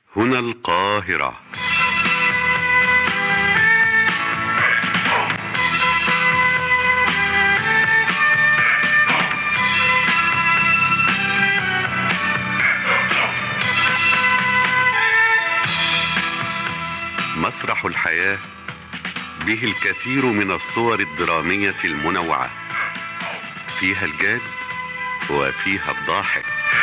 هنا القاهرة مسرح الحياة به الكثير من الصور الدرامية المنوعة فيها الجاد وفيها الضاحك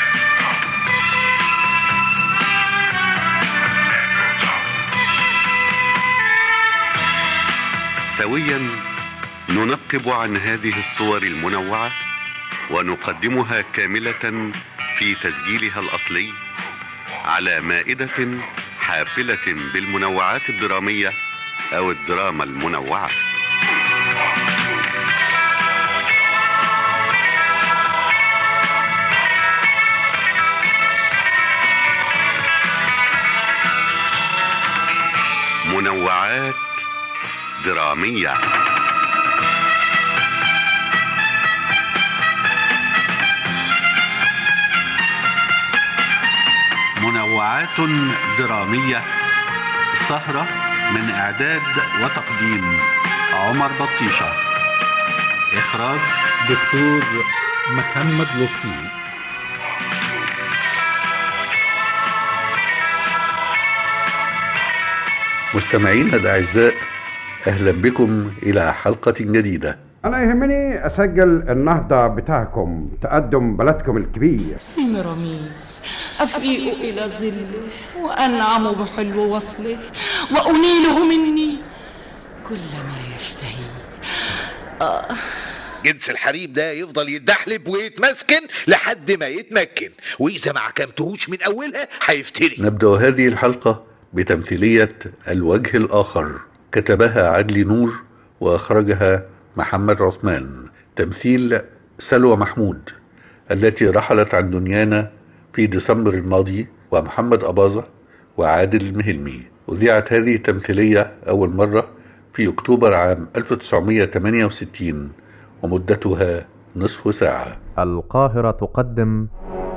سويا ننقب عن هذه الصور المنوعة ونقدمها كاملة في تسجيلها الأصلي على مائدة حافلة بالمنوعات الدرامية أو الدراما المنوعة منوعات درامية منوعات درامية سهرة من إعداد وتقديم عمر بطيشة إخراج دكتور محمد لطفي مستمعينا الأعزاء أهلا بكم إلى حلقة جديدة أنا يهمني أسجل النهضة بتاعكم تقدم بلدكم الكبير سيمراميس أفيء إلى ظله وأنعم بحلو وصله وأنيله مني كل ما يشتهي جنس الحريم ده يفضل يتدحلب ويتمسكن لحد ما يتمكن واذا ما عكمتهوش من اولها هيفتري نبدأ هذه الحلقة بتمثيلية الوجه الآخر كتبها عدلي نور وأخرجها محمد عثمان تمثيل سلوى محمود التي رحلت عن دنيانا في ديسمبر الماضي ومحمد أباظة وعادل المهلمي أذيعت هذه التمثيلية أول مرة في أكتوبر عام 1968 ومدتها نصف ساعة القاهرة تقدم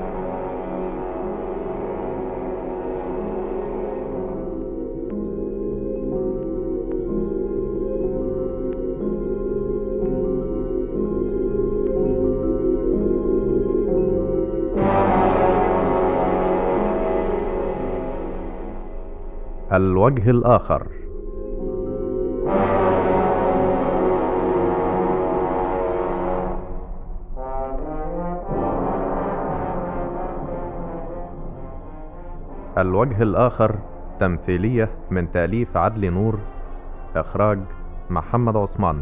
الوجه الآخر الوجه الآخر تمثيلية من تأليف عدلي نور إخراج محمد عثمان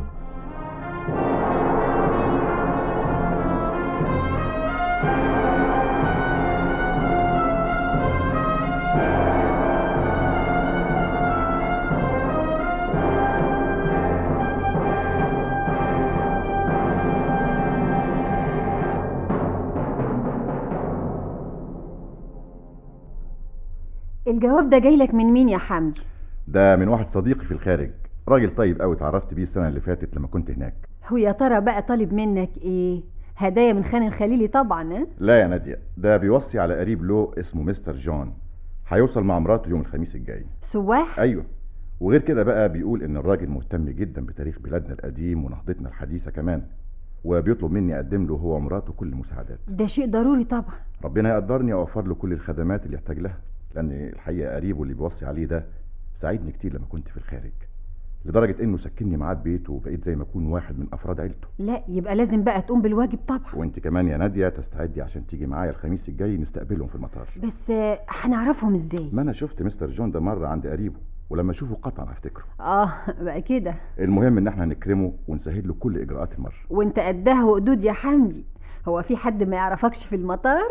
الجواب ده جاي لك من مين يا حمدي ده من واحد صديقي في الخارج راجل طيب قوي اتعرفت بيه السنه اللي فاتت لما كنت هناك ويا ترى بقى طالب منك ايه هدايا من خان الخليلي طبعا ها لا يا ناديه ده بيوصي على قريب له اسمه مستر جون هيوصل مع مراته يوم الخميس الجاي سواح ايوه وغير كده بقى بيقول ان الراجل مهتم جدا بتاريخ بلادنا القديم ونهضتنا الحديثه كمان وبيطلب مني اقدم له هو ومراته كل المساعدات ده شيء ضروري طبعا ربنا يقدرني اوفر له كل الخدمات اللي يحتاج لها لان الحقيقه قريبه اللي بيوصي عليه ده ساعدني كتير لما كنت في الخارج لدرجه انه سكنني معاه بيته وبقيت زي ما اكون واحد من افراد عيلته لا يبقى لازم بقى تقوم بالواجب طبعا وانت كمان يا ناديه تستعدي عشان تيجي معايا الخميس الجاي نستقبلهم في المطار بس آه، هنعرفهم ازاي ما انا شفت مستر جون ده مره عند قريبه ولما اشوفه قطعا هفتكره اه بقى كده المهم ان احنا هنكرمه ونسهل له كل اجراءات المره وانت قدها وقدود يا حمدي هو في حد ما يعرفكش في المطار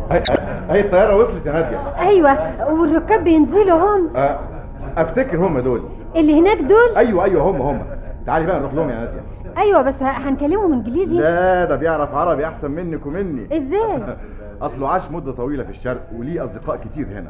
هي هي الطياره وصلت يا ناديه ايوه والركاب بينزلوا هم آه، افتكر هم دول اللي هناك دول ايوه ايوه هم هم تعالي بقى نروح لهم يا ناديه ايوه بس ه- هنكلمهم انجليزي لا ده بيعرف عربي احسن منك ومني ازاي اصله عاش مده طويله في الشرق وليه اصدقاء كتير هنا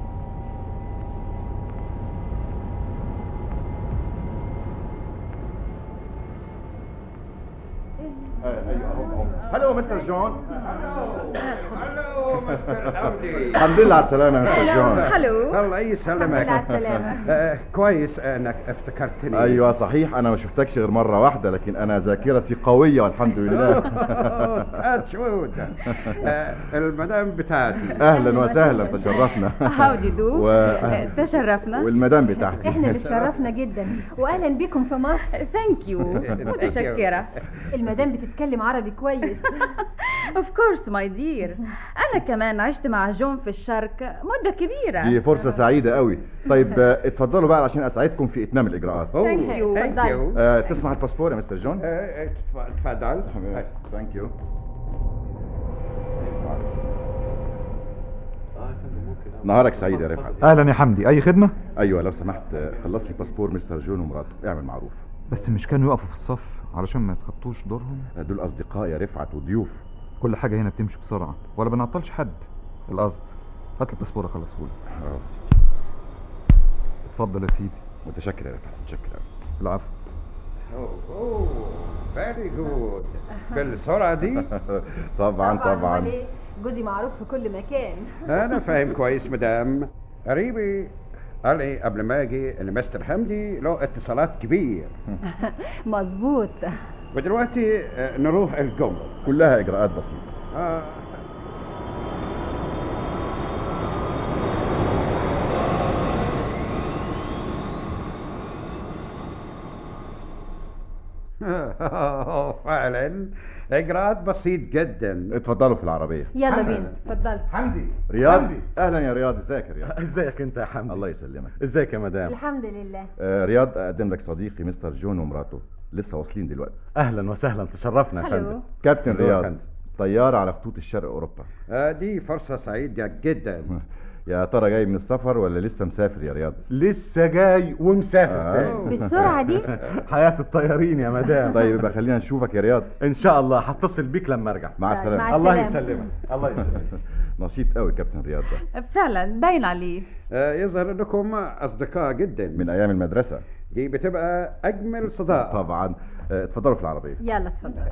هلو مستر جون هلو مستر حمدي الحمد لله على السلامه يا مستر جون هلو الله يسلمك الحمد لله على السلامة. آه، كويس انك افتكرتني ايوه صحيح انا ما شفتكش غير مره واحده لكن انا ذاكرتي قويه والحمد لله تاتش وود آه، المدام بتاعتي اهلا وسهلا تشرفنا هاودي دو و... تشرفنا والمدام بتاعتي احنا اللي اتشرفنا جدا واهلا بكم في مصر ثانك يو متشكرة المدام بتتكلم عربي كويس اوف كورس ماي دير انا كمان عشت مع جون في الشرق مدة كبيرة دي فرصه سعيده قوي طيب آه، اتفضلوا بقى عشان اساعدكم في اتمام الاجراءات أوه، Thank you. thank اتفضل. you. آه، تسمع الباسبور يا مستر جون آه، اتف- اتفضل ثانك يو نهارك سعيد يا رفعت اهلا يا حمدي اي خدمه ايوه لو سمحت آه، خلص لي باسبور مستر جون ومراته اعمل معروف بس مش كانوا يقفوا في الصف علشان ما يتخطوش دورهم آه، دول اصدقاء يا رفعت وضيوف كل حاجه هنا بتمشي بسرعه ولا بنعطلش حد القصد هات الباسبور اخلصه لك آه، اتفضل يا سيدي متشكر يا رفعت متشكر أوي. العفو اوه فيري جود بالسرعه دي طبعا طبعا أمال إيه؟ جوزي معروف في كل مكان انا فاهم كويس مدام قريبي قال لي قبل ما اجي ان مستر حمدي له اتصالات كبير مظبوط ودلوقتي آه، نروح الجمرك كلها اجراءات بسيطه آه. فعلا اجراءات بسيط جدا اتفضلوا في العربيه يلا بينا اتفضل حمدي رياض اهلا يا رياض ازيك يا رياض ازيك انت يا حمدي الله يسلمك ازيك يا مدام الحمد لله آه، رياض اقدم لك صديقي مستر جون ومراته لسه واصلين دلوقتي اهلا وسهلا تشرفنا يا هلو. فندم كابتن أهلا رياض وسهلا. طياره على خطوط الشرق اوروبا آه، دي فرصة سعيدة جدا يا ترى جاي من السفر ولا لسه مسافر يا رياض لسه جاي ومسافر آه. تاني. بالسرعة دي حياة الطيارين يا مدام طيب يبقى خلينا نشوفك يا رياض ان شاء الله هتصل بيك لما ارجع مع طيب، السلامه مع الله السلامة. يسلمك الله يسلمك نشيط قوي كابتن رياض ده فعلا باين عليه آه، يظهر انكم اصدقاء جدا من ايام المدرسه دي بتبقى اجمل صداقة طبعا آه، اتفضلوا في العربيه يلا اتفضل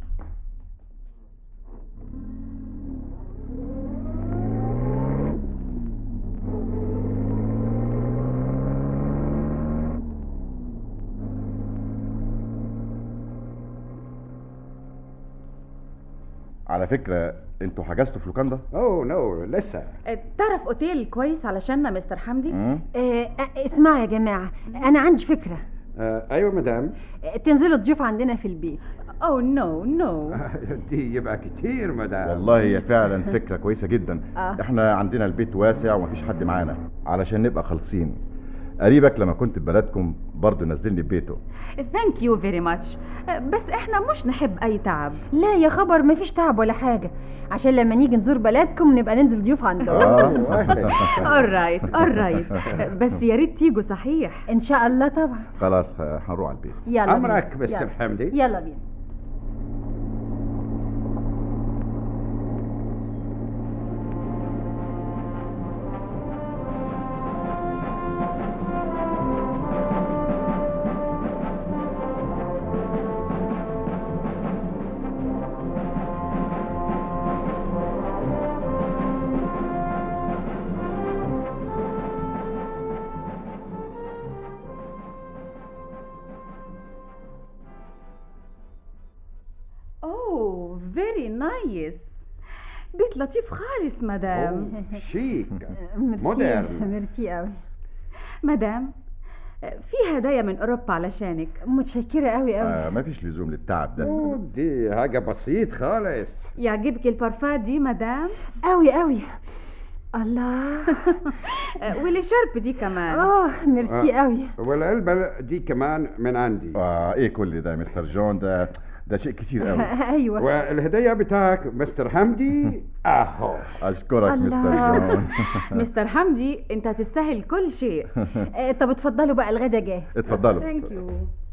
على فكره انتوا حجزتوا في لوكاندا اوه نو لسه تعرف اوتيل كويس علشاننا مستر حمدي مم؟ آه آه، اسمعوا يا جماعة أنا عندي فكرة آه، ايوه مدام آه، تنزلوا ضيوف عندنا في البيت او نو نو دي يبقى كتير مدام والله هي فعلا فكره كويسه جدا آه. احنا عندنا البيت واسع ومفيش حد معانا علشان نبقى خالصين قريبك لما كنت في بلدكم برضه نزلني ببيته ثانك يو فيري ماتش بس احنا مش نحب اي تعب لا يا خبر مفيش تعب ولا حاجة عشان لما نيجي نزور بلدكم نبقى ننزل ضيوف عندكم اه alright alright بس يا ريت تيجوا صحيح ان شاء الله طبعا خلاص ه- هنروح على البيت يلا بينا. امرك مستر يلا. حمدي يلا بينا اوه فيري نايس بيت لطيف خالص مدام أوه، شيك ميرسي مودرن ميرسي قوي مدام في هدايا من اوروبا علشانك متشكرة قوي قوي آه مفيش لزوم للتعب ده أوه، دي حاجة بسيط خالص يعجبك البارفان دي مدام قوي قوي الله والشرب دي كمان اه ميرسي آه. قوي والعلبة دي كمان من عندي آه ايه كل ده يا مستر جون ده ده شيء كتير قوي ايوه والهدية بتاعك مستر حمدي اهو اشكرك الله. مستر جون مستر حمدي انت تستاهل كل شيء آه، طب اتفضلوا بقى الغدا جاهز اتفضلوا ثانك يو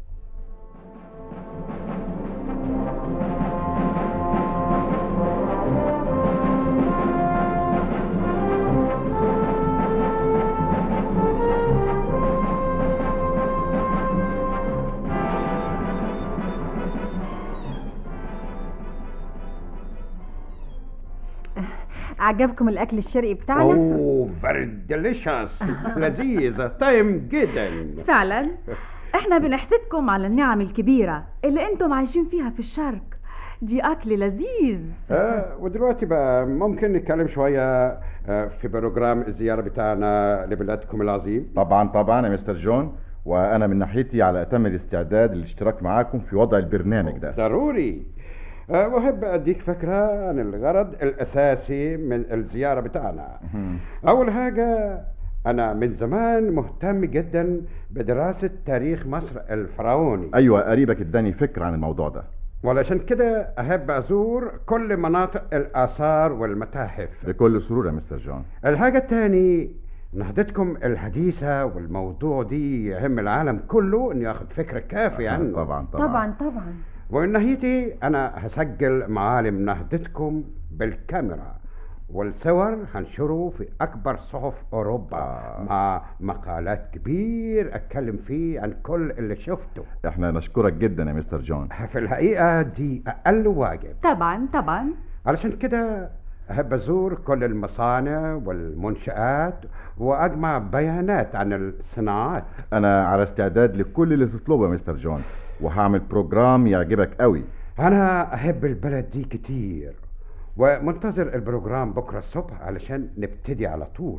عجبكم الاكل الشرقي بتاعنا اوه فيري ديليشس لذيذ طيب جدا فعلا احنا بنحسدكم على النعم الكبيرة اللي انتم عايشين فيها في الشرق دي اكل لذيذ آه ودلوقتي بقى ممكن نتكلم شوية آه في بروجرام الزيارة بتاعنا لبلادكم العظيم طبعا طبعا يا مستر جون وانا من ناحيتي على اتم الاستعداد للاشتراك معاكم في وضع البرنامج ده ضروري آه واحب اديك فكرة عن الغرض الاساسي من الزيارة بتاعنا اول حاجة انا من زمان مهتم جدا بدراسة تاريخ مصر الفرعوني ايوه قريبك اداني فكره عن الموضوع ده وعلشان كده احب ازور كل مناطق الاثار والمتاحف بكل سرور يا مستر جون الحاجة التاني نهضتكم الحديثة والموضوع دي يهم العالم كله انه ياخد فكرة كافية عنه طبعا طبعا طبعا ومن ناحيتي انا هسجل معالم نهضتكم بالكاميرا والصور هنشره في اكبر صحف اوروبا آه. مع مقالات كبير اتكلم فيه عن كل اللي شفته احنا نشكرك جدا يا مستر جون في الحقيقة دي اقل واجب طبعا طبعا علشان كده أحب أزور كل المصانع والمنشآت وأجمع بيانات عن الصناعات انا على استعداد لكل اللي تطلبه يا مستر جون وهعمل بروجرام يعجبك قوي أنا أحب البلد دي كتير ومنتظر البروجرام بكرة الصبح علشان نبتدي على طول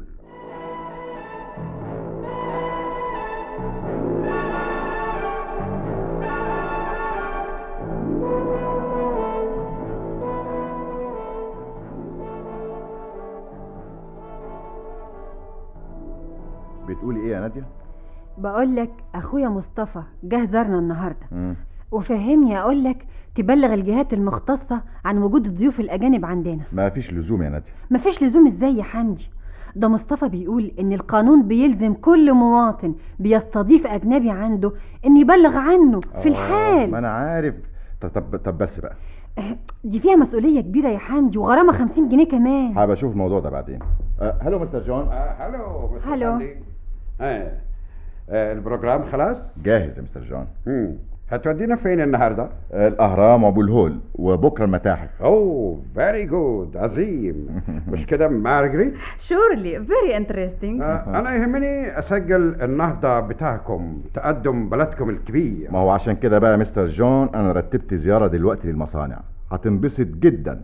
بتقولي ايه يا ناديه بقول لك اخويا مصطفى جه زارنا النهارده مم. وفهمني اقول لك تبلغ الجهات المختصة عن وجود الضيوف الأجانب عندنا ما فيش لزوم يا ناديه مفيش لزوم ازاي يا حمدي ده مصطفى بيقول ان القانون بيلزم كل مواطن بيستضيف اجنبي عنده ان يبلغ عنه في آه، الحال ما انا عارف طب طب, طب بس بقى دي فيها مسؤولية كبيرة يا حمدي وغرامة خمسين جنيه كمان هبقى اشوف الموضوع ده بعدين أه هلو مستر جون آه هلو مستر هلو. حمدي. آه. آه البروجرام خلاص جاهز يا مستر جون مم. هتودينا فين النهارده آه، الاهرام وابو الهول وبكره المتاحف اوه فيري جود عظيم مش كده مارجريت شورلي فيري انترستينج آه انا يهمني اسجل النهضه بتاعكم تقدم بلدكم الكبير ما هو عشان كده بقى يا مستر جون انا رتبت زياره دلوقتي للمصانع هتنبسط جدا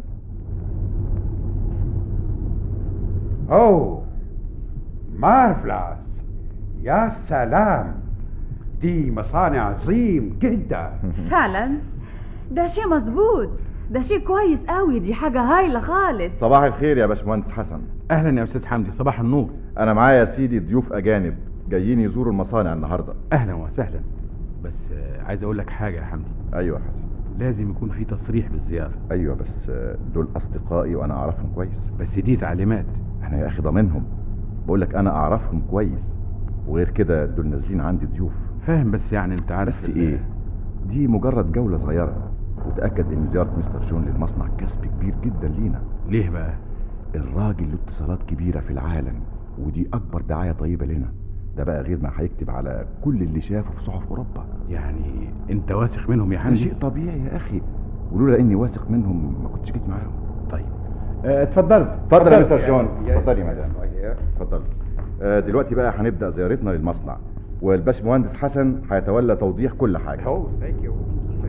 اوه مارفلاس يا سلام دي مصانع عظيم جدا فعلا ده شيء مظبوط ده شيء كويس قوي دي حاجة هايلة خالص صباح الخير يا باشمهندس حسن اهلا يا استاذ حمدي صباح النور انا معايا يا سيدي ضيوف اجانب جايين يزوروا المصانع النهارده اهلا وسهلا بس آه، عايز اقول لك حاجه يا حمدي ايوه يا حسن لازم يكون في تصريح بالزياره ايوه بس آه، دول اصدقائي وانا اعرفهم كويس بس دي تعليمات احنا يا اخي ضامنهم بقول لك انا اعرفهم كويس وغير كده دول نازلين عندي ضيوف فاهم بس يعني انت عارف بس ال- ايه دي مجرد جوله صغيره وتاكد ان زياره مستر جون للمصنع كسب كبير جدا لينا ليه بقى الراجل له اتصالات كبيره في العالم ودي اكبر دعايه طيبه لنا ده بقى غير ما هيكتب على كل اللي شافه في صحف اوروبا يعني انت واثق منهم يا ده حمدي شيء طبيعي يا اخي ولولا اني واثق منهم ما كنتش جيت معاهم طيب آه، اتفضلوا اتفضل يا مستر جون يا- اتفضل يا مدام يا- اتفضل آه، دلوقتي بقى هنبدا زيارتنا للمصنع والباشمهندس حسن هيتولى توضيح كل حاجه اوه ثانك يو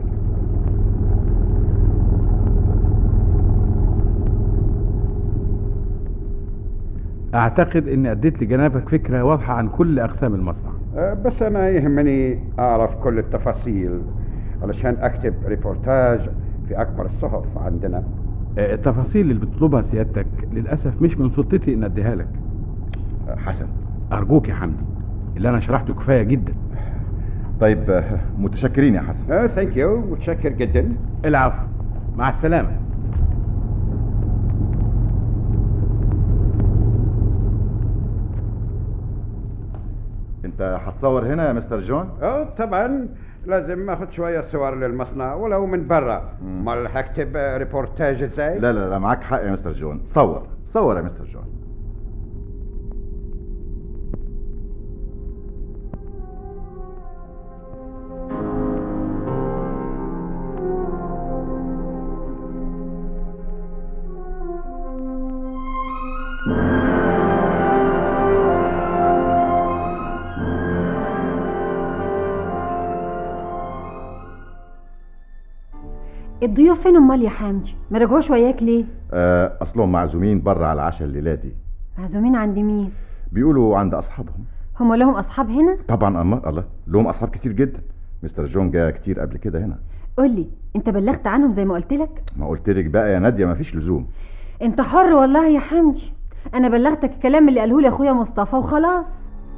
اعتقد اني اديت لجنابك فكره واضحه عن كل اقسام المصنع بس انا يهمني اعرف كل التفاصيل علشان اكتب ريبورتاج في اكبر الصحف عندنا آه، التفاصيل اللي بتطلبها سيادتك للاسف مش من سلطتي ان اديها لك آه، حسن ارجوك يا حمدي اللي انا شرحته كفايه جدا طيب آه، متشكرين يا حسن اه ثانك يو متشكر جدا العفو مع السلامة انت هتصور هنا يا مستر جون اه طبعا لازم اخد شويه صور للمصنع ولو من برا امال هكتب آه، ريبورتاج ازاي لا لا لا معاك حق يا مستر جون صور صور يا مستر جون الضيوف فين امال يا حمدي ما رجعوش وياك ليه آه اصلهم معزومين بره على العشاء الليله دي معزومين عند مين بيقولوا عند اصحابهم هم لهم اصحاب هنا طبعا أما الله لهم اصحاب كتير جدا مستر جون جه كتير قبل كده هنا قولي انت بلغت عنهم زي ما قلت لك ما قلت لك بقى يا ناديه مفيش لزوم انت حر والله يا حمدي انا بلغتك الكلام اللي قاله لي اخويا مصطفى وخلاص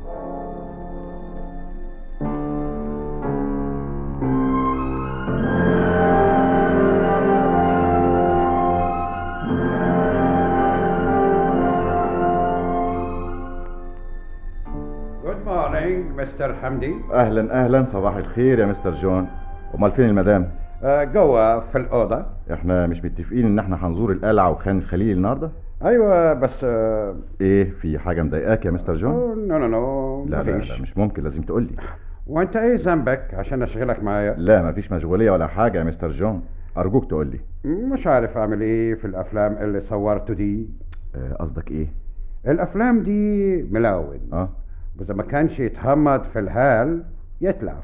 جود مورنينج مستر حمدي اهلا اهلا صباح الخير يا مستر جون امال فين المدام آه جوه في الاوضه احنا مش متفقين ان احنا هنزور القلعه وخان الخليل النهارده ايوه بس آه ايه في حاجه مضايقاك يا مستر جون أوه، نو نو نو لا لا مفيش. لا مش ممكن لازم تقول لي وانت ايه ذنبك عشان اشغلك معايا لا مفيش مشغوليه ولا حاجه يا مستر جون ارجوك تقول لي مش عارف اعمل ايه في الافلام اللي صورته دي آه، قصدك ايه الافلام دي ملون اه واذا ما كانش يتهمض في الهال يتلف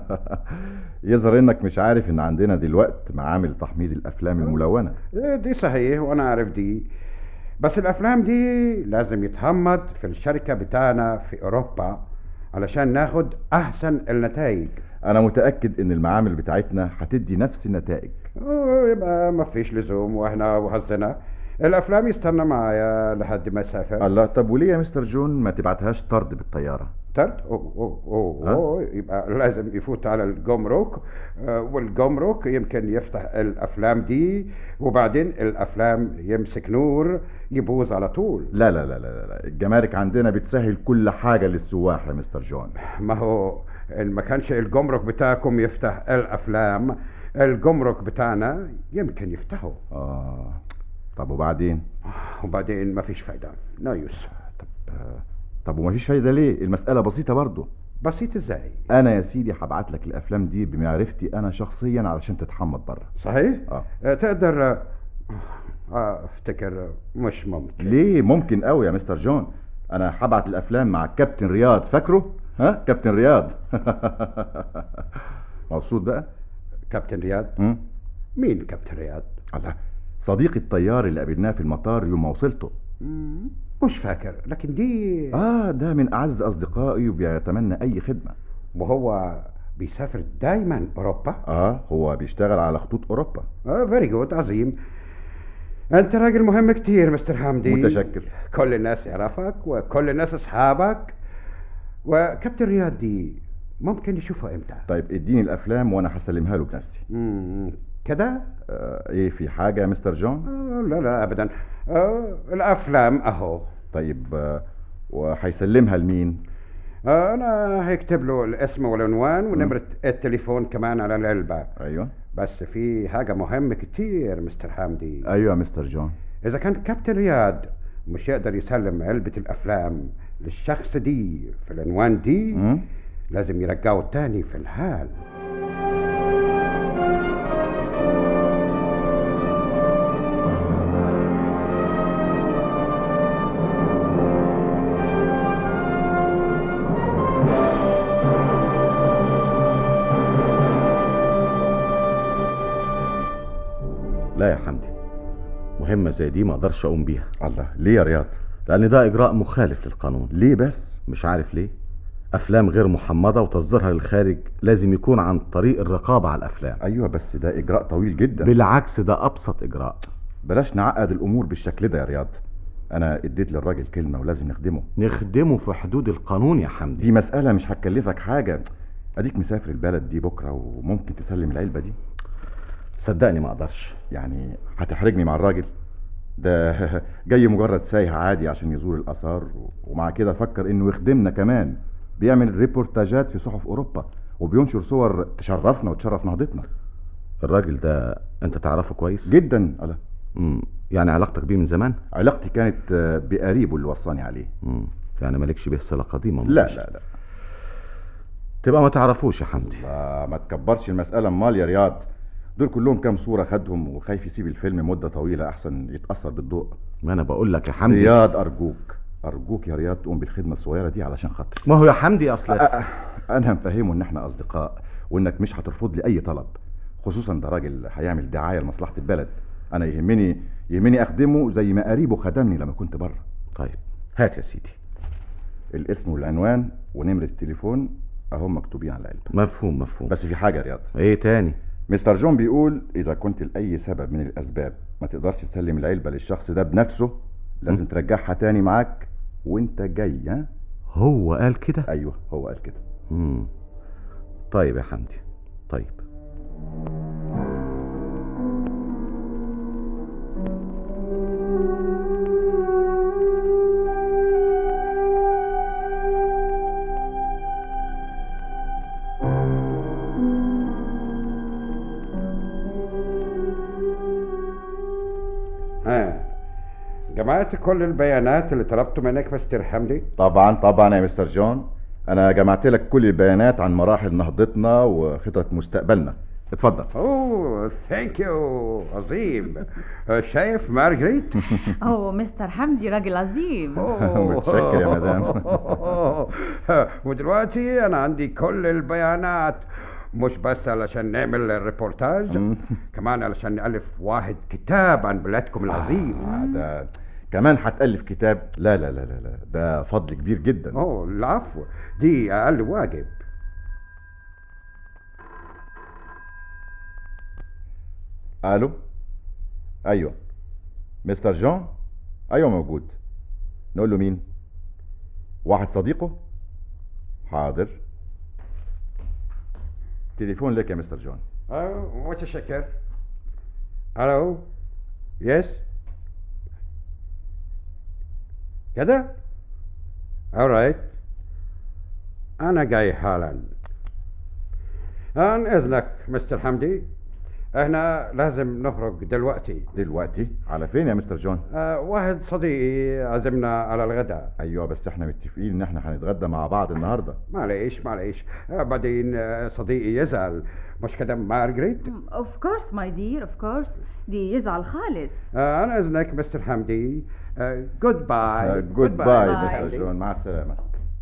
يظهر انك مش عارف ان عندنا دلوقت معامل تحميض الافلام الملونه إيه دي صحيح وانا عارف دي بس الافلام دي لازم يتهمض في الشركة بتاعنا في اوروبا علشان ناخد احسن النتائج انا متاكد ان المعامل بتاعتنا هتدي نفس النتائج أوه، يبقى ما فيش لزوم واحنا وحظنا الافلام يستنى معايا لحد ما اسافر الله طب وليه يا مستر جون ما تبعتهاش طرد بالطياره طرد أوه أوه أوه ها؟ أوه يبقى لازم يفوت على الجمرك آه، والجمرك يمكن يفتح الافلام دي وبعدين الافلام يمسك نور يبوظ على طول لا لا لا لا لا الجمارك عندنا بتسهل كل حاجه للسواح يا مستر جون ما هو ان ما كانش الجمرك بتاعكم يفتح الافلام الجمرك بتاعنا يمكن يفتحه اه طب وبعدين وبعدين ما فيش فايده نو يوس طب ومفيش فايده ليه المساله بسيطه برضو بسيط ازاي انا يا سيدي هبعت لك الافلام دي بمعرفتي انا شخصيا علشان تتحمض بره صحيح اه آه، تقدر آه، آه، افتكر آه، مش ممكن ليه ممكن قوي يا مستر جون انا هبعت الافلام مع كابتن رياض فاكره ها كابتن رياض مبسوط بقى كابتن رياض مم؟ مين كابتن رياض الله صديق الطيار اللي قابلناه في المطار يوم ما وصلته مم، مش فاكر لكن دي اه ده من اعز اصدقائي وبيتمنى اي خدمه وهو بيسافر دايما اوروبا اه هو بيشتغل على خطوط اوروبا اه فيري جود عظيم انت راجل مهم كتير مستر حمدي متشكر. كل الناس يعرفك وكل الناس اصحابك وكابتن رياض دي ممكن نشوفه امتى طيب اديني الافلام وانا هسلمها له بنفسي مم، كده آه ايه في حاجه يا مستر جون آه لا لا ابدا آه الافلام اهو طيب آه وهيسلمها لمين آه انا هيكتب له الاسم والعنوان ونمرة التليفون كمان على العلبة ايوه بس في حاجة مهمة كتير مستر حمدي ايوه يا مستر جون اذا كان كابتن رياض مش يقدر يسلم علبة الافلام للشخص دي في العنوان دي مم؟ لازم يرجعه تاني في الحال لا يا حمدي مهمة زي دي ما اقدرش اقوم بيها الله ليه يا رياض لان ده اجراء مخالف للقانون ليه بس مش عارف ليه افلام غير محمضة وتصديرها للخارج لازم يكون عن طريق الرقابة على الافلام ايوه بس ده اجراء طويل جدا بالعكس ده ابسط اجراء بلاش نعقد الامور بالشكل ده يا رياض انا اديت للراجل كلمه ولازم نخدمه نخدمه في حدود القانون يا حمدي دي مساله مش هتكلفك حاجه اديك مسافر البلد دي بكره وممكن تسلم العلبه دي صدقني ما اقدرش يعني هتحرجني مع الراجل ده جاي مجرد سايح عادي عشان يزور الاثار ومع كده فكر انه يخدمنا كمان بيعمل ريبورتاجات في صحف اوروبا وبينشر صور تشرفنا وتشرف نهضتنا الراجل ده انت تعرفه كويس جدا ألا. مم. يعني علاقتك بيه من زمان علاقتي كانت آه، بقريبه اللي وصاني عليه مم. يعني مالكش بيه صله قديمه لا مفيش. لا لا تبقى ما تعرفوش يا حمدي ما, ما تكبرش المسألة امال يا رياض دول كلهم كام صورة خدهم وخايف يسيب الفيلم مدة طويلة أحسن يتأثر بالضوء ما انا بقول لك يا حمدي رياض أرجوك أرجوك يا رياض تقوم بالخدمة الصغيرة دي علشان خاطري ما هو يا حمدي اصل أ- أ- أنا مفهمه إن إحنا أصدقاء وإنك مش هترفض لي أي طلب خصوصا ده راجل هيعمل دعاية لمصلحة البلد أنا يهمني يهمني أخدمه زي ما قريبه خدمني لما كنت بره طيب هات يا سيدي الاسم والعنوان ونمرة التليفون أهم مكتوبين على العلبة مفهوم مفهوم بس في حاجة يا رياض ايه تاني مستر جون بيقول إذا كنت لأي سبب من الأسباب ما تقدرش تسلم العلبة للشخص ده بنفسه لازم ترجعها تاني معاك وانت جاي ها هو قال كده ايوه هو قال كده مم. طيب يا حمدي طيب ها جمعت كل البيانات اللي طلبته منك مستر حمدي طبعا طبعا يا مستر جون انا جمعت لك كل البيانات عن مراحل نهضتنا وخطط مستقبلنا اتفضل اوه ثانك يو عظيم آه، شايف مارجريت اوه مستر حمدي راجل عظيم متشكر يا مدام ودلوقتي انا عندي كل البيانات مش بس علشان نعمل الريبورتاج كمان علشان نألف واحد كتاب عن بلادكم العظيم آه، ده كمان هتألف كتاب لا لا لا لا لا ده فضل كبير جدا اوه العفو دي اقل واجب الو ايوه مستر جون ايوه موجود نقول له مين واحد صديقه حاضر تليفون لك يا مستر جون أه متشكر الو يس كده alright انا جاي حالا عن اذنك مستر حمدي احنا لازم نخرج دلوقتي دلوقتي على فين يا مستر جون أه واحد صديقي عزمنا على الغداء ايوه بس احنا متفقين ان احنا هنتغدى مع بعض النهارده معليش معليش أه بعدين أه صديقي يزعل مش كده مارجريت اوف كورس ماي دير اوف كورس دي يزعل خالص أه عن اذنك مستر حمدي جود باي جود باي مستر جون مع السلامه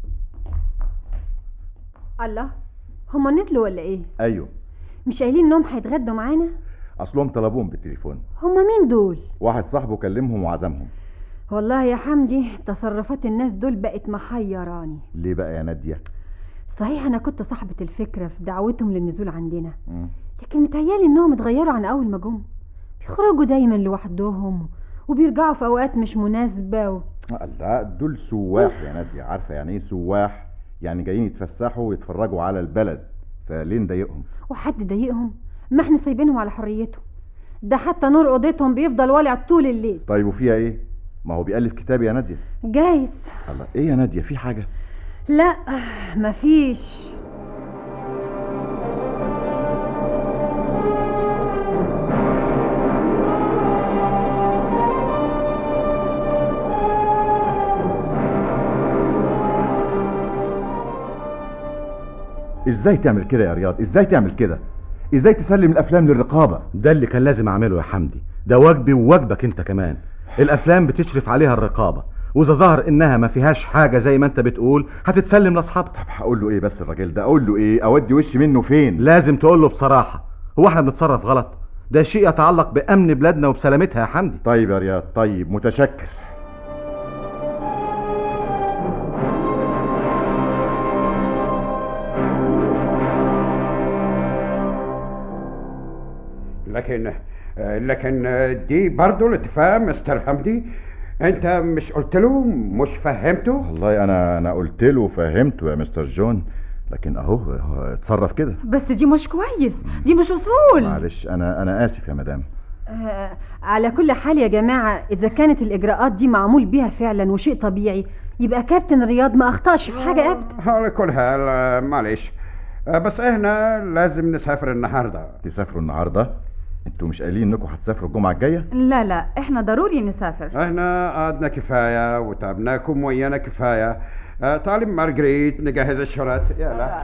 الله هما نزلوا ولا ايه ايوه مش قايلين انهم هيتغدوا معانا اصلهم طلبوهم بالتليفون هما مين دول واحد صاحبه كلمهم وعزمهم والله يا حمدي تصرفات الناس دول بقت محيراني ليه بقى يا ناديه صحيح انا كنت صاحبة الفكرة في دعوتهم للنزول عندنا مم. لكن متهيالي انهم اتغيروا عن اول ما جم بيخرجوا دايما لوحدهم وبيرجعوا في اوقات مش مناسبة و... لا دول سواح يا ناديه عارفه يعني ايه سواح يعني جايين يتفسحوا ويتفرجوا على البلد فليه نضايقهم وحد ضايقهم ما احنا سايبينهم على حريتهم ده حتى نور اوضتهم بيفضل والع طول الليل طيب وفيها ايه ما هو بيألف كتاب يا ناديه جايز الله ايه يا ناديه في حاجه لا مفيش ازاي تعمل كده يا رياض ازاي تعمل كده ازاي تسلم الافلام للرقابه ده اللي كان لازم اعمله يا حمدي ده واجبي وواجبك انت كمان الافلام بتشرف عليها الرقابه واذا ظهر انها ما فيهاش حاجه زي ما انت بتقول هتتسلم لاصحابها طب هقول له ايه بس الراجل ده اقول له ايه اودي وشي منه فين لازم تقول له بصراحه هو احنا بنتصرف غلط ده شيء يتعلق بامن بلادنا وبسلامتها يا حمدي طيب يا رياض طيب متشكر لكن لكن دي برضو الاتفاق مستر حمدي انت مش قلت له مش فهمته والله انا انا قلت له وفهمته يا مستر جون لكن اهو أهو اتصرف كده بس دي مش كويس دي مش اصول معلش انا انا اسف يا مدام آه على كل حال يا جماعة إذا كانت الإجراءات دي معمول بيها فعلا وشيء طبيعي يبقى كابتن رياض ما أخطأش في حاجة أبدا على كل حال آه، معلش آه، بس احنا لازم نسافر النهارده تسافروا النهارده انتوا مش قايلين انكم هتسافروا الجمعه الجايه لا لا احنا ضروري نسافر احنا قعدنا كفايه وتعبناكم ويانا كفايه آه، تعالي مارجريت نجهز الشرط يلا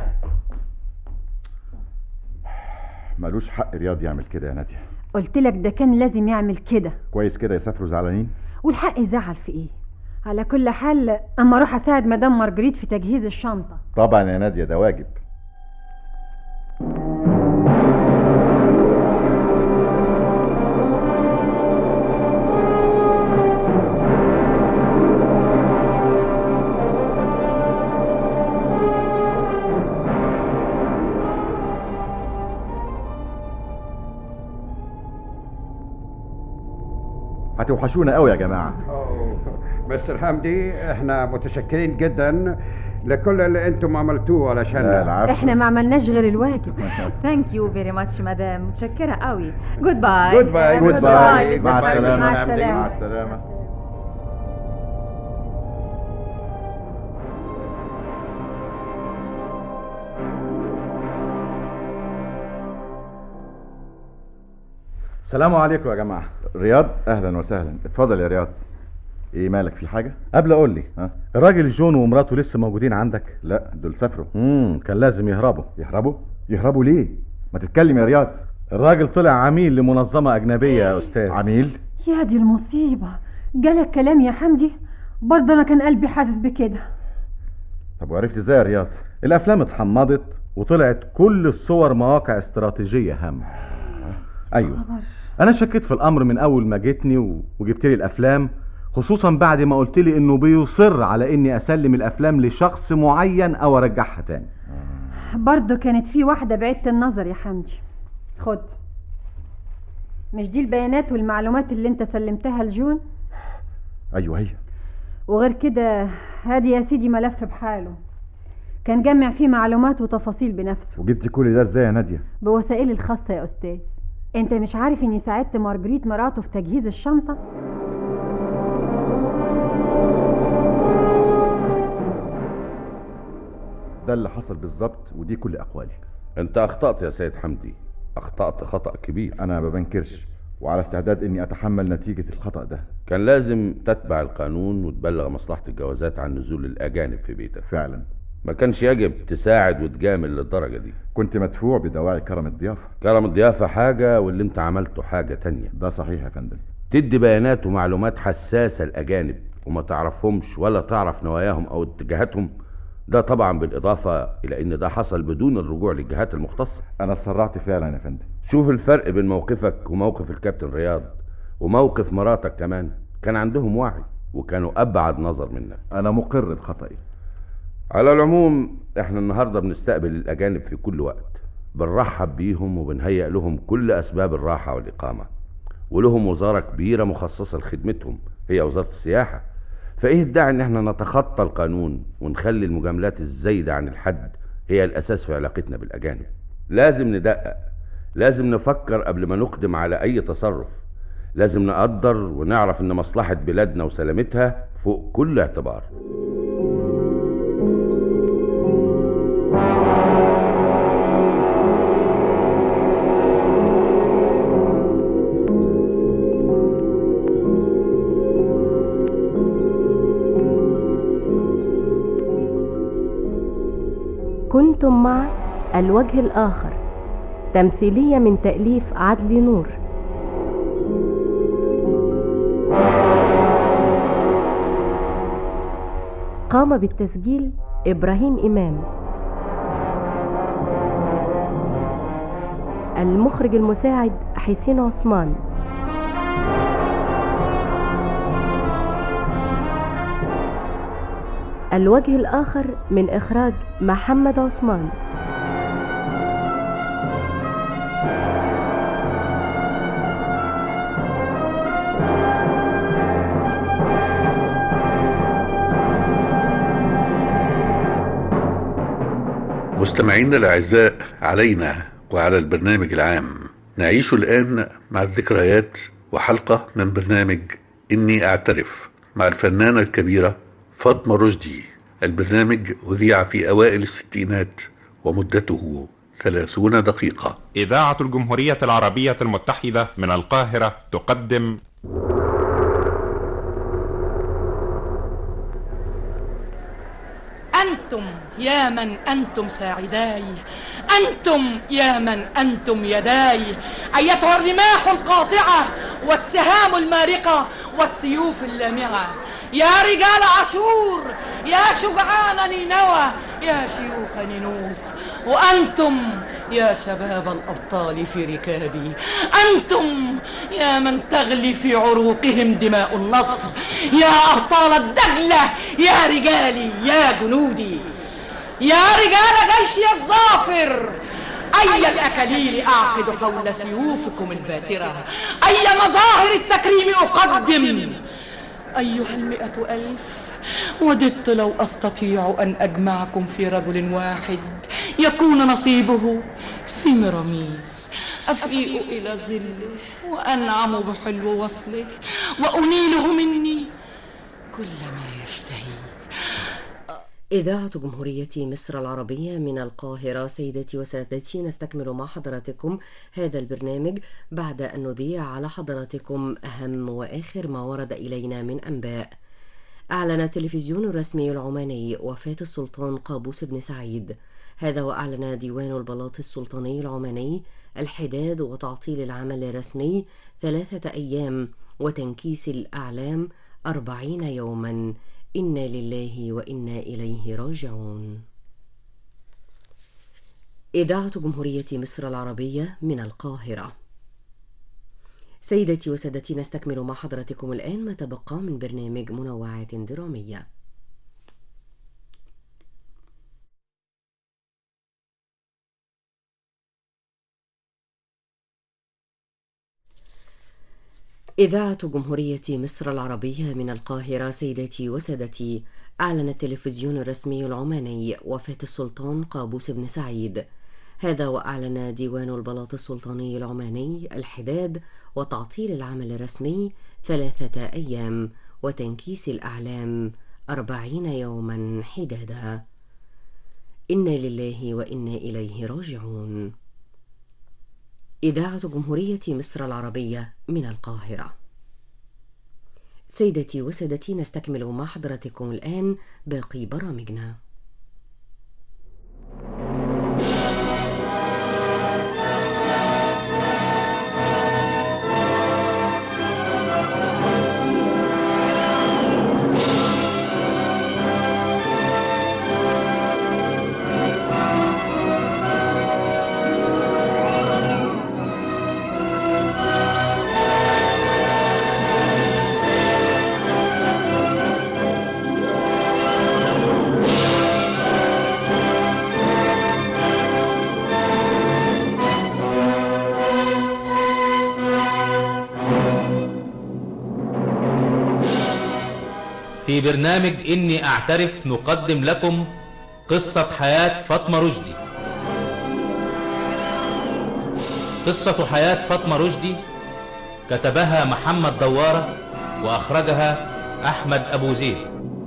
ملوش حق رياض يعمل كده يا ناديه قلت لك ده كان لازم يعمل كده كويس كده يسافروا زعلانين والحق يزعل في إيه على كل حال أما أروح أساعد مدام مارجريت في تجهيز الشنطة طبعا يا ناديه ده واجب هتوحشونا قوي يا جماعه أوه، مستر حمدي احنا متشكرين جدا لكل اللي انتم عملتوه علشان لا، العفو. إحنا ما عملناش غير الواجب ثانك يو فيري ماتش مدام متشكره قوي جود باي جود باي جود باي مع مع السلامة. السلامه مع السلامة. مع السلامه السلام عليكم يا جماعة رياض اهلا وسهلا اتفضل يا رياض ايه مالك في حاجه قبل اقول لي ها الراجل جون ومراته لسه موجودين عندك لا دول سافروا امم كان لازم يهربوا يهربوا يهربوا ليه ما تتكلم يا رياض الراجل طلع عميل لمنظمة أجنبية يا أستاذ عميل يا دي المصيبة جالك كلام يا حمدي برضه أنا كان قلبي حاسس بكده طب وعرفت ازاي يا رياض الأفلام اتحمضت وطلعت كل الصور مواقع استراتيجية هامة أيوه أنا شكيت في الأمر من أول ما جيتني و- وجبت لي الأفلام خصوصا بعد ما قلت لي إنه بيصر على إني أسلم الأفلام لشخص معين أو أرجعها تاني برضه كانت في واحدة بعيدة النظر يا حمدي خد مش دي البيانات والمعلومات اللي انت سلمتها لجون ايوه هي وغير كده هادي يا سيدي ملف بحاله كان جمع فيه معلومات وتفاصيل بنفسه وجبتي كل ده ازاي يا ناديه بوسائلي الخاصة يا أستاذ انت مش عارف اني ساعدت مارجريت مراته في تجهيز الشنطة ده اللي حصل بالظبط ودي كل اقوالي انت اخطأت يا سيد حمدي اخطأت خطأ كبير انا ما بنكرش وعلى استعداد اني اتحمل نتيجه الخطا ده كان لازم تتبع القانون وتبلغ مصلحة الجوازات عن نزول الأجانب في بيتك فعلا ما كانش يجب تساعد وتجامل للدرجة دي كنت مدفوع بدواعي كرم الضيافه كرم الضيافة حاجة واللي انت عملته حاجة تانية ده صحيح يا فندم تدي بيانات ومعلومات حساسة الأجانب وما تعرفهمش ولا تعرف نواياهم أو اتجاهاتهم ده طبعا بالإضافة إلى إن ده حصل بدون الرجوع للجهات المختصة انا اتسرعت فعلا يا فندم شوف الفرق بين موقفك وموقف الكابتن رياض وموقف مراتك كمان كان عندهم وعي وكانوا أبعد نظر منك انا مقر بخطئي على العموم احنا النهارده بنستقبل الاجانب في كل وقت بنرحب بيهم وبنهيئ لهم كل اسباب الراحه والاقامه ولهم وزاره كبيره مخصصه لخدمتهم هي وزاره السياحه فايه الداعي ان احنا نتخطى القانون ونخلي المجاملات الزايده عن الحد هي الاساس في علاقتنا بالاجانب لازم ندقق لازم نفكر قبل ما نقدم على اي تصرف لازم نقدر ونعرف ان مصلحه بلادنا وسلامتها فوق كل اعتبار كنتم مع الوجه الآخر تمثيلية من تأليف عدلي نور قام بالتسجيل إبراهيم إمام المخرج المساعد حسين عثمان الوجه الآخر من إخراج محمد عثمان مستمعينا الأعزاء علينا وعلى البرنامج العام نعيش الآن مع الذكريات وحلقة من برنامج إني أعترف مع الفنانة الكبيرة فاطمة رشدي البرنامج أذيع في أوائل الستينات ومدته ثلاثون دقيقة إذاعة الجمهورية العربية المتحدة من القاهرة تقدم أنتم يا من أنتم ساعداي أنتم يا من أنتم يداي أيتها الرماح القاطعة والسهام المارقة والسيوف اللامعة يا رجال عاشور يا شجعان نينوى يا شيوخ نينوس وأنتم يا شباب الأبطال في ركابي أنتم يا من تغلي في عروقهم دماء النصر يا أبطال الدجلة يا رجالي يا جنودي يا رجال جيشي الظافر أي الأكاليل أعقد حول سيوفكم الباترة أي مظاهر التكريم أقدم أيها المئة ألف وددت لو أستطيع أن أجمعكم في رجل واحد يكون نصيبه سمرميس أفيء إلى ظله وأنعم بحلو وصله وأنيله مني كل ما يشتهي إذاعة جمهورية مصر العربية من القاهرة سيدتي وسادتي نستكمل مع حضراتكم هذا البرنامج بعد أن نذيع على حضراتكم أهم وآخر ما ورد إلينا من أنباء أعلن التلفزيون الرسمي العماني وفاة السلطان قابوس بن سعيد هذا وأعلن ديوان البلاط السلطاني العماني الحداد وتعطيل العمل الرسمي ثلاثة أيام وتنكيس الأعلام أربعين يوما إنا لله وإنا إليه راجعون إذاعة جمهورية مصر العربية من القاهرة سيدتي وسادتي نستكمل مع حضراتكم الآن ما تبقى من برنامج منوعات درامية إذاعة جمهورية مصر العربية من القاهرة سيداتي وسادتي أعلن التلفزيون الرسمي العماني وفاة السلطان قابوس بن سعيد هذا وأعلن ديوان البلاط السلطاني العماني الحداد وتعطيل العمل الرسمي ثلاثة أيام وتنكيس الأعلام أربعين يوما حدادا إنا لله وإنا إليه راجعون إذاعة جمهورية مصر العربية من القاهرة سيدتي وسادتي نستكمل مع حضراتكم الآن باقي برامجنا في برنامج إني أعترف نقدم لكم قصة حياة فاطمة رشدي قصة حياة فاطمة رشدي كتبها محمد دوارة وأخرجها أحمد أبو زيد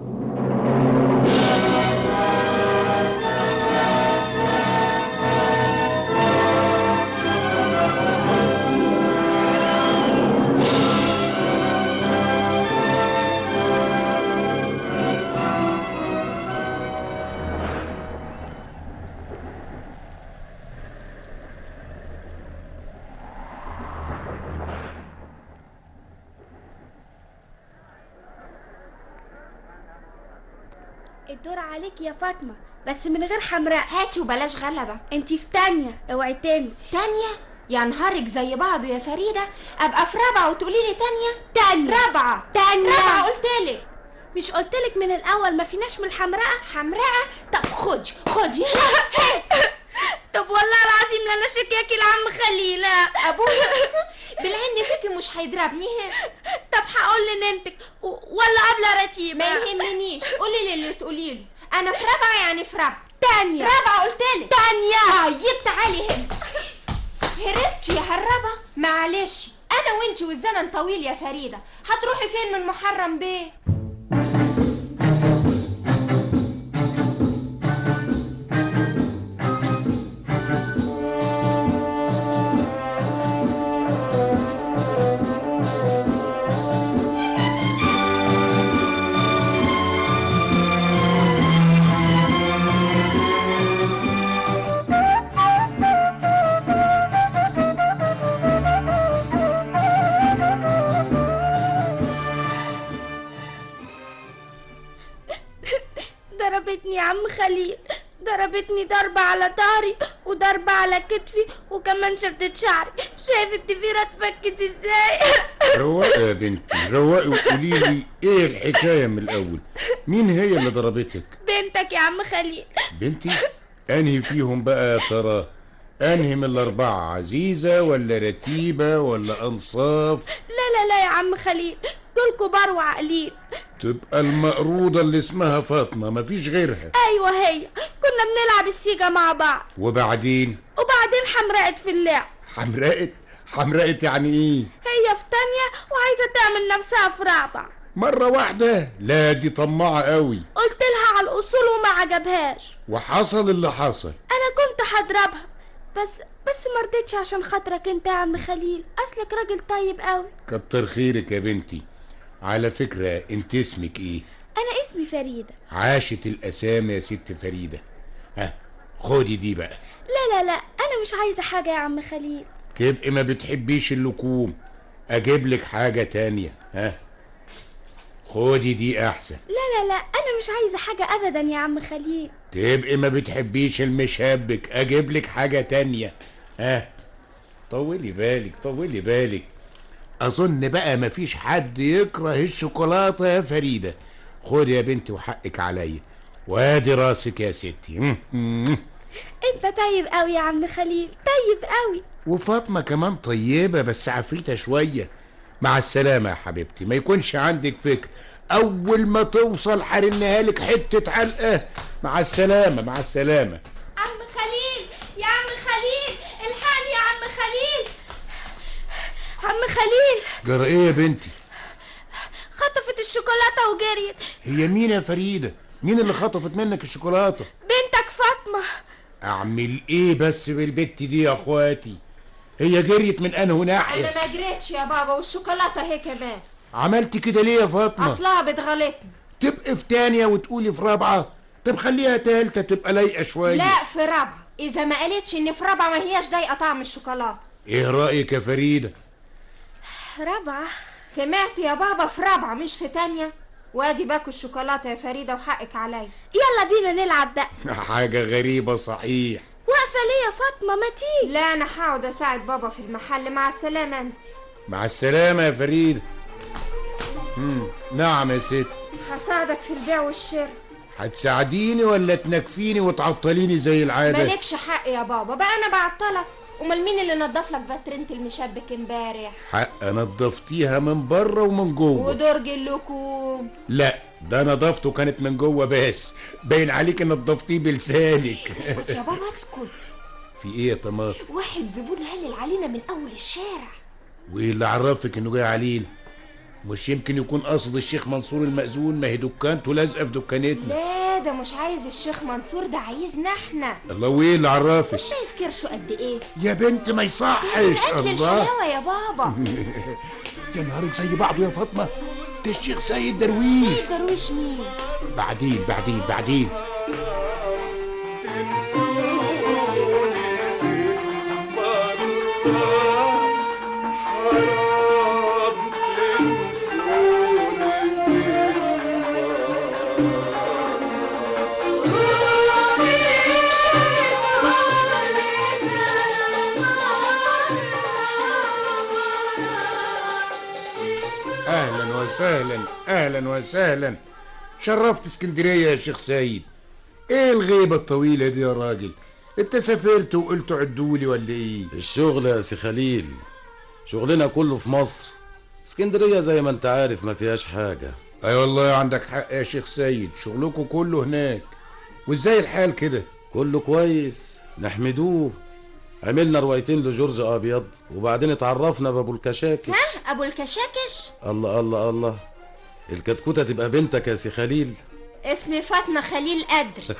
الدور عليك يا فاطمة بس من غير حمراء هاتي وبلاش غلبة انتي في تانية اوعي تنسي تانية يا نهارك زي بعضه يا فريدة ابقى في رابعة وتقولي لي تانية تانية رابعة تانية رابعة قلتلك مش قلتلك من الاول ما فيناش من الحمراء حمراء طب خدي خدي طب والله العظيم لا انا شكاكي لعم خليلة ابويا بالعند فيكي مش هيضربني طب هقول لننتك ولا قبل رتيبة ما يهمنيش قولي لي اللي تقولي له انا في رابعة يعني في رابعة تانية رابعة قلتلك تانية طيب تعالي هنا هربتي يا هربة معلش انا وانتي والزمن طويل يا فريدة هتروحي فين من محرم بيه ضربتني يا عم خليل ضربتني ضربة على ظهري وضربة على كتفي وكمان شفتت شعري شايف الضفيرة اتفكت ازاي رواقي يا بنتي رواقي وقولي لي ايه الحكايه من الاول مين هي اللي ضربتك بنتك يا عم خليل بنتي انهي فيهم بقى يا ترى انهي من الاربعه عزيزه ولا رتيبه ولا انصاف لا لا لا يا عم خليل دول كبار وعاقلين تبقى المقروضه اللي اسمها فاطمه مفيش غيرها ايوه هي كنا بنلعب السيجا مع بعض وبعدين وبعدين حمرقت في اللعب حمرقت حمرقت يعني ايه هي في تانية وعايزة تعمل نفسها في رابعة مره واحده لا دي طماعه قوي قلت لها على الأصول وما عجبهاش وحصل اللي حصل أنا كنت هضربها بس بس ما رضيتش عشان خاطرك انت يا عم خليل أصلك راجل طيب قوي كتر خيرك يا بنتي على فكره انت اسمك ايه أنا اسمي فريدة عاشت الاسامي يا ست فريده ها خدي دي بقى لا لا لا أنا مش عايزة حاجة يا عم خليل تبقي ما بتحبيش اللكوم اجيب لك حاجه تانية ها خدي دي احسن لا لا لا أنا مش عايزة حاجة أبدا يا عم خليل تبقي ما بتحبيش المشبك اجيب لك حاجه تانية ها طولي بالك طولي بالك اظن بقى مفيش حد يكره الشوكولاته يا فريده خدي يا بنتي وحقك عليا وادي راسك يا ستي انت طيب قوي يا عم خليل طيب قوي وفاطمه كمان طيبه بس عفريته شويه مع السلامه يا حبيبتي ما يكونش عندك فكر اول ما توصل حرنها لك حته علقه مع السلامه مع السلامه عم خليل يا عم خليل الحقني يا عم خليل عم خليل جرى ايه يا بنتي خطفت الشوكولاتة وجريت هي مين يا فريده مين اللي خطفت منك الشوكولاته بنتك فاطمة اعمل ايه بس بالبت دي يا اخواتي هي جريت من انه ناحيه انا ما جريتش يا بابا والشوكولاتة هي كمان عملتي كده ليه يا فاطمه اصلها بتغلطني تبقي في تانية وتقولي في رابعة طب خليها تالتة تبقى لايقة شوية لا في رابعة اذا ما قالتش ان في رابعة ما هياش ضايقة طعم الشوكولاتة ايه رأيك يا فريدة رابعة سمعت يا بابا في رابعة مش في تانية وادي باكو الشوكولاتة يا فريدة وحقك عليا يلا بينا نلعب بقى حاجة غريبة صحيح واقفة ليه يا فاطمة ما تيجي لا انا هقعد اساعد بابا في المحل مع السلامة انت مع السلامة يا فريدة مم. نعم يا ست هساعدك في البيع والشراء هتساعديني ولا تنكفيني وتعطليني زي العادة مالكش حق يا بابا بقى انا بعطلك امال مين اللي نضف لك فاترينة المشبك امبارح حق نضفتيها من بره ومن جوه ودرج اللكوم لا ده نضفته كانت من جوه بس باين عليك ان نضفتيه بلسانك اسكت يا بابا اسكت في ايه يا طماطم واحد زبون هلل علينا من اول الشارع وايه اللي عرفك انه جاي علينا مش يمكن يكون قصد الشيخ منصور المأذون ما هي دكانته لازقه في دكانتنا لا ده مش عايز الشيخ منصور ده عايزنا احنا الله وايه اللي عرفك مش شايف كرشه قد ايه يا بنت ما يصحش اكل الله الحلاوه يا بابا يا نهارك زي بعضه يا فاطمه ده الشيخ سيد درويش سيد درويش مين بعدين بعدين بعدين اهلا وسهلا اهلا وسهلا شرفت اسكندريه يا شيخ سيد ايه الغيبه الطويله دي يا راجل انت سافرت وقلت عدولي ولا ايه الشغل يا سي خليل شغلنا كله في مصر اسكندرية زي ما انت عارف ما فيهاش حاجة اي والله عندك حق يا شيخ سيد شغلكم كله هناك وازاي الحال كده كله كويس نحمدوه عملنا روايتين لجورج ابيض وبعدين اتعرفنا بابو الكشاكش ها ابو الكشاكش الله الله الله الكتكوتة تبقى بنتك يا سي خليل اسمي فاطمه خليل قدر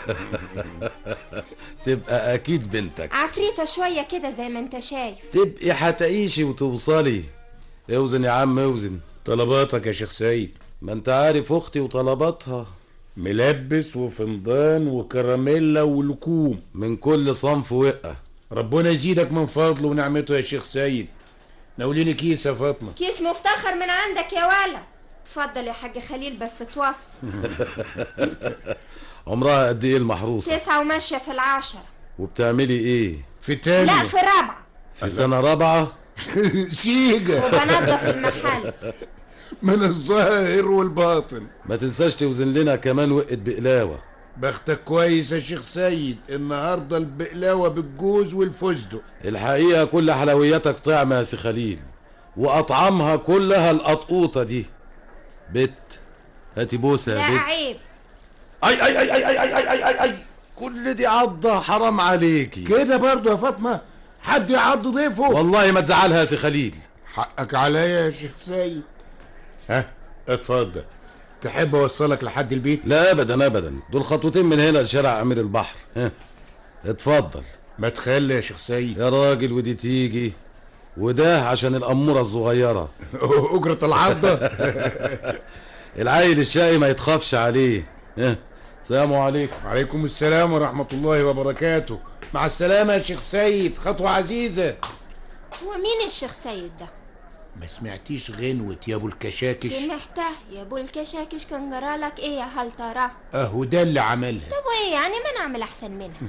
تبقى اكيد بنتك عفريته شويه كده زي ما انت شايف تبقي هتعيشي وتوصلي اوزن يا عم اوزن طلباتك يا شيخ سيد ما انت عارف اختي وطلباتها ملبس وفنضان وكراميلا ولكوم من كل صنف وقه ربنا يزيدك من فضله ونعمته يا شيخ سيد ناوليني كيس يا فاطمه كيس مفتخر من عندك يا ولا اتفضل يا حاج خليل بس توصل عمرها قد ايه المحروسه تسعة وماشية في العشرة وبتعملي ايه في تاني لا في رابعة في سنه رابعه سيجا وبنضف المحل من الظاهر والباطن ما تنساش توزن لنا كمان وقت بقلاوه بختك كويس يا شيخ سيد النهارده البقلاوه بالجوز والفستق الحقيقه كل حلوياتك طعمه يا سي خليل واطعمها كلها القطقوطه دي بت هاتي بوسه لا يا بت عيب اي اي اي اي اي اي اي اي, أي. كل دي عضه حرام عليكي كده برضه يا فاطمه حد يعض ضيفه والله ما تزعلها يا سي خليل حقك عليا يا شيخ سيد ها اتفضل تحب اوصلك لحد البيت لا ابدا ابدا دول خطوتين من هنا لشارع امير البحر ها اتفضل ما تخلي يا شيخ سيد يا راجل ودي تيجي وده عشان الأمورة الصغيرة أجرة العضة العيل الشقي ما يتخافش عليه ها السلام عليكم وعليكم السلام ورحمة الله وبركاته مع السلامة يا شيخ سيد خطوة عزيزة هو مين الشيخ سيد ده ما سمعتيش غنوة يا ابو الكشاكش سمعته يا ابو الكشاكش كان جرالك ايه يا هل ترى اهو ده اللي عملها طب وايه يعني ما نعمل احسن منها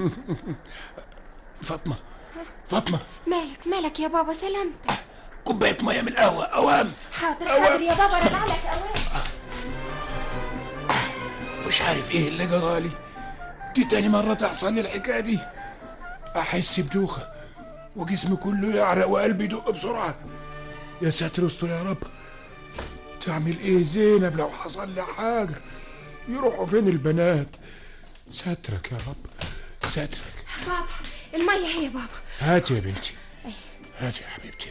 فاطمة فاطمة مالك مالك يا بابا سلامتك كوباية مية من القهوة اوام حاضر حاضر يا بابا رجع لك اوام مش عارف ايه اللي جرالي دي تاني مرة تحصل لي الحكاية دي احس بدوخة وجسمي كله يعرق وقلبي يدق بسرعة يا ساتر استر يا رب تعمل ايه زينب لو حصل لي حاجة يروحوا فين البنات سترك يا رب سترك بابا المية هي يا بابا هاتي يا بنتي هاتي يا حبيبتي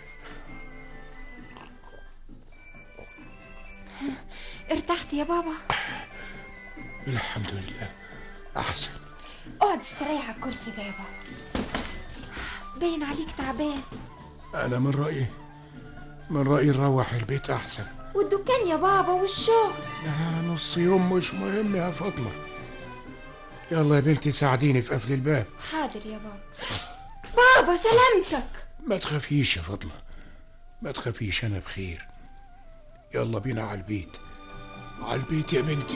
ارتحت يا بابا الحمد لله احسن اقعد استريح على الكرسي ده يا بابا باين عليك تعبان انا من رأيي من رأيي نروح البيت احسن والدكان يا بابا والشغل لا نص يوم مش مهم يا فاطمة يلا يا بنتي ساعديني في قفل الباب حاضر يا بابا بابا سلامتك ما تخافيش يا فاطمة ما تخافيش أنا بخير يلا بينا على البيت على البيت يا بنتي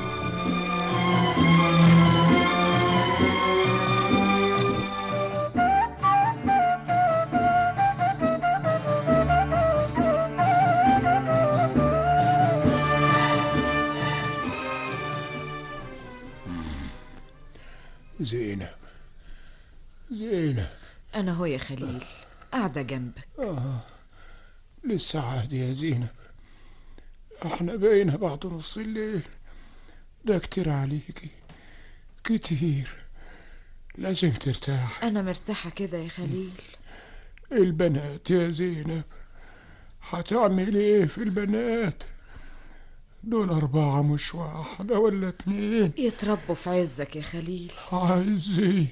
زينب زينب أنا هو يا خليل قاعدة جنبك آه لسه عادي يا زينب احنا بقينا بعد نص الليل ده كتير عليكي كتير لازم ترتاح أنا مرتاحة كده يا خليل البنات يا زينب هتعمل ايه في البنات دول أربعة مش واحدة ولا اتنين يتربوا في عزك يا خليل عزي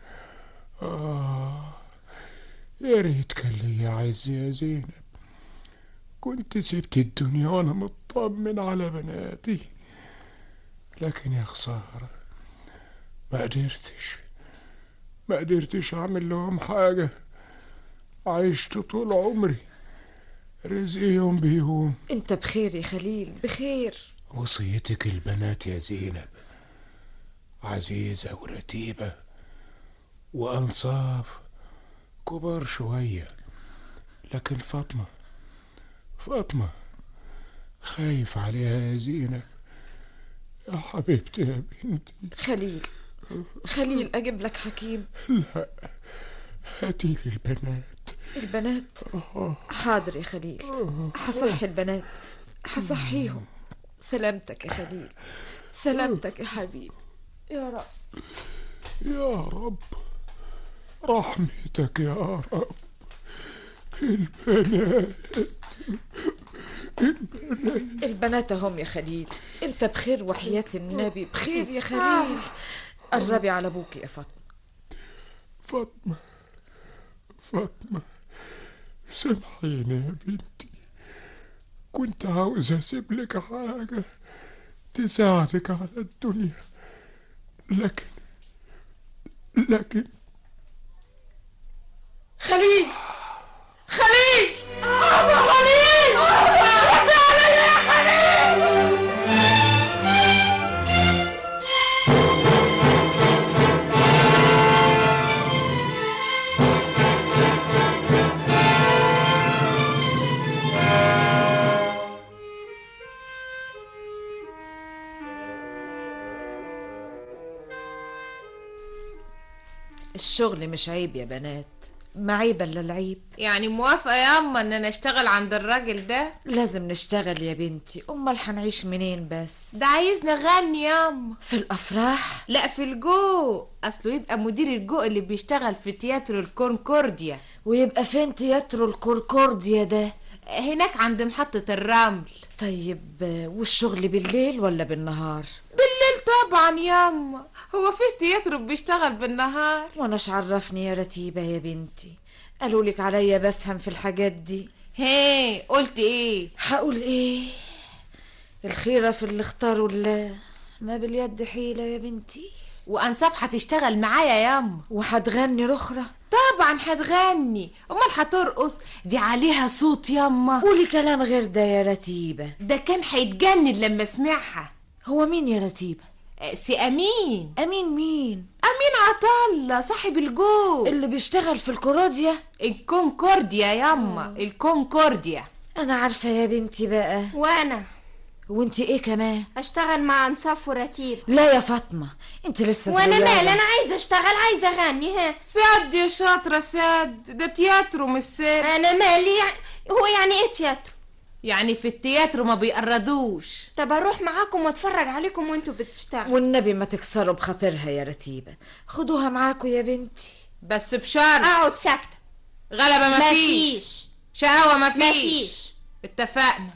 آه يا ريت كان ليا عز يا زينب كنت سبت الدنيا وانا مطمن على بناتي لكن يا خسارة ما قدرتش ما قدرتش اعمل لهم حاجة عشت طول عمري رزقي يوم بيوم انت بخير يا خليل بخير وصيتك البنات يا زينب عزيزة ورتيبة وأنصاف كبار شوية لكن فاطمة فاطمة خايف عليها يا زينب يا حبيبتي يا بنتي خليل خليل أجيب لك حكيم لا هاتي لي البنات البنات حاضر يا خليل حصحي البنات حصحيهم سلامتك يا خليل سلامتك يا حبيبي يا رب يا رب رحمتك يا رب البنات البنات البنات هم يا خليل انت بخير وحياة النبي بخير يا خليل قربي على ابوك يا فاطمة فاطمة فاطمة سامحيني يا بنتي كنت عاوز اسيب لك حاجة تساعدك على الدنيا لكن لكن خليل خليل أبا خليل رد علي يا خليل الشغل مش عيب يا بنات ما عيب الا العيب يعني موافقة يا أما إن أنا أشتغل عند الراجل ده لازم نشتغل يا بنتي امال هنعيش منين بس ده عايزني أغني يا أما في الافراح لا في الجو أصله يبقى مدير الجو اللي بيشتغل في تياترو الكونكورديا ويبقى فين تياترو الكوركورديا ده هناك عند محطة الرمل طيب والشغل بالليل ولا بالنهار بالليل طبعا ياما هو فيه تياترو بيشتغل بالنهار واناش عرفني يا رتيبة يا بنتي قالوا لك عليا بفهم في الحاجات دي هي قلت ايه هقول ايه الخيرة في اللي اختاروا الله ما باليد حيلة يا بنتي وأنصاف هتشتغل معايا ياما وهتغني رخرة طبعا هتغني امال هترقص دي عليها صوت ياما قولي كلام غير ده يا رتيبة ده كان هيتجنن لما سمعها هو مين يا رتيبة سي امين امين مين امين عطله صاحب الجو اللي بيشتغل في الكوروديا الكونكورديا ياما الكونكورديا انا عارفة يا بنتي بقى وانا وانت ايه كمان اشتغل مع انصاف ورتيب لا يا فاطمة انت لسه وانا صغيرة. مال انا عايزه اشتغل عايزه اغني ها ساد يا شاطرة ساد ده تياترو مش ساد انا مالي يعني هو يعني ايه تياترو يعني في التياترو ما بيقردوش طب اروح معاكم واتفرج عليكم وانتوا بتشتغلوا والنبي ما تكسروا بخاطرها يا رتيبة خدوها معاكم يا بنتي بس بشرط اقعد ساكته غلبة مفيش مفيش. شقاوة مفيش مفيش. اتفقنا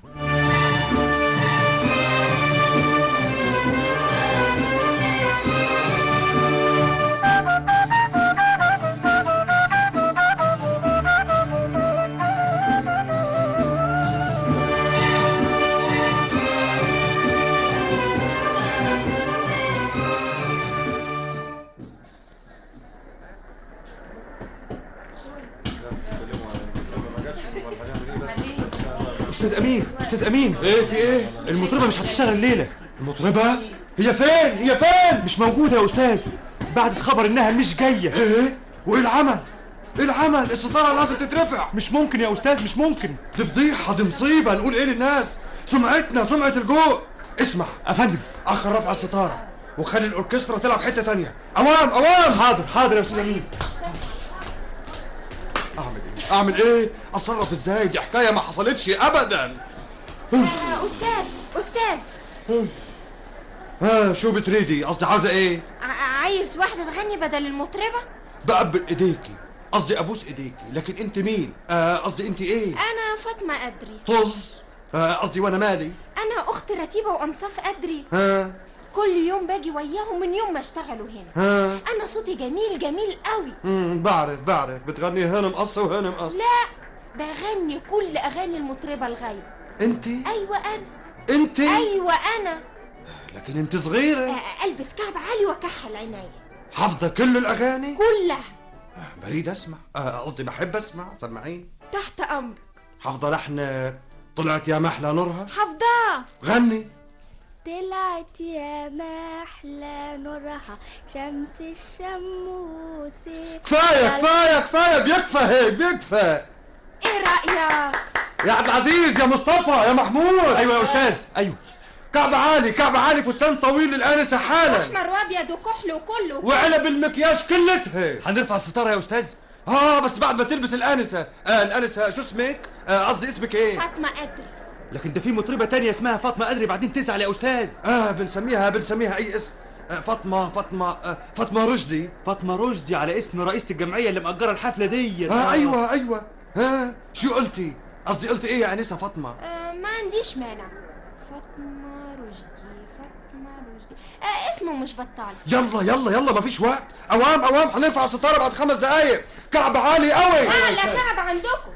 استاذ امين استاذ امين ايه في ايه المطربه مش هتشتغل الليله المطربه هي فين هي فين مش موجوده يا استاذ بعد خبر انها مش جايه ايه وايه العمل ايه العمل الستاره لازم تترفع مش ممكن يا استاذ مش ممكن دي فضيحه دي مصيبه نقول ايه للناس سمعتنا سمعه الجو اسمع افندم اخر رفع الستاره وخلي الاوركسترا تلعب حته تانية اوام اوام حاضر حاضر يا استاذ امين اعمل ايه اعمل ايه اتصرف ازاي دي حكايه ما حصلتش ابدا آه، استاذ استاذ ها شو بتريدي قصدي عاوزه ايه ع- عايز واحده تغني بدل المطربه بقبل ايديكي قصدي ابوس ايديكي لكن انت مين آه، قصدي انت ايه انا فاطمه ادري طز آه، قصدي وانا مالي انا اخت رتيبه وانصاف ادري ها كل يوم باجي وياهم من يوم ما اشتغلوا هنا ها انا صوتي جميل جميل قوي مم، بعرف بعرف بتغني هنا مقص وهنا مقص لا بغني كل اغاني المطربه الغايبه انت ايوه انا انت ايوه انا لكن انت صغيره آه، البس كعب عالي واكحل عينيا حافظه كل الاغاني كلها بريد اسمع آه، قصدي بحب اسمع سمعين تحت امر حافظه لحن طلعت يا محلى نورها حافظاه غني طلعت يا محلى نورها شمس الشموس كفايه كفايه كفايه بيكفى هيك بيكفى ايه رايك يا عبد العزيز يا مصطفى يا محمود ايوه يا استاذ ايوه كعب عالي كعب عالي فستان طويل للانسه حالا احمر وابيض وكحل وكله وعلب المكياج كلتها هنرفع الستاره يا استاذ اه بس بعد ما تلبس الانسه آه الانسه شو اسمك آه، قصدي اسمك ايه فاطمه ادري لكن ده في مطربه تانية اسمها فاطمه ادري بعدين تزعل يا استاذ اه بنسميها بنسميها اي اسم آه، فاطمه فاطمه آه، فاطمه رشدي فاطمه رشدي على اسم رئيسه الجمعيه اللي مأجره الحفله دي آه ايوه ايوه ها شو قلتي قصدي قلت ايه يا انسه فاطمه آه ما عنديش مانع فاطمة رشدي فاطمة رشدي آه اسمه مش بطال يلا يلا يلا ما فيش وقت اوام اوام هنرفع الستاره بعد خمس دقايق كعب عالي قوي أعلى كعب عندكم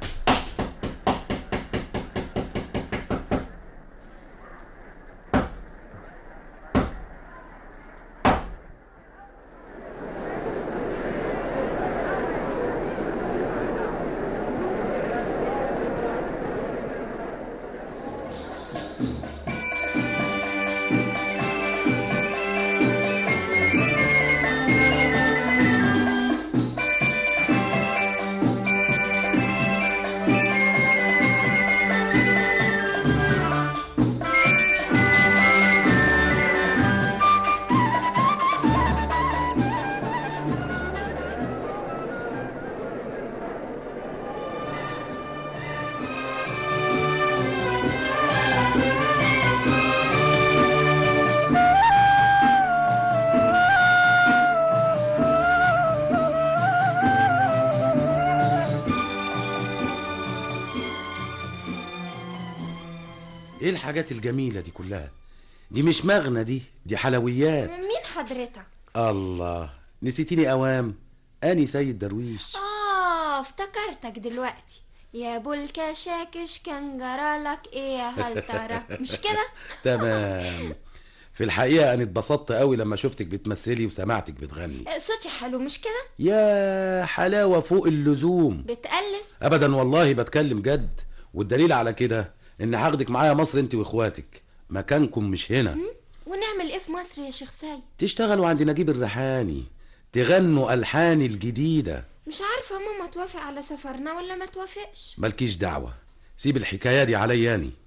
ايه الحاجات الجميله دي كلها دي مش مغنى دي دي حلويات مين حضرتك الله نسيتيني اوام اني سيد درويش اه افتكرتك دلوقتي يا ابو الكشاكش كان جرالك ايه يا هل ترى مش كده تمام في الحقيقه انا اتبسطت قوي لما شفتك بتمثلي وسمعتك بتغني آه، صوتي حلو مش كده يا حلاوه فوق اللزوم بتقلس ابدا والله بتكلم جد والدليل على كده ان هاخدك معايا مصر انت واخواتك مكانكم مش هنا ونعمل ايه في مصر يا شيخ سيد تشتغلوا عند نجيب الريحاني تغنوا الحاني الجديده مش عارفه ماما توافق على سفرنا ولا ما توافقش مالكيش دعوه سيب الحكايه دي عليا اني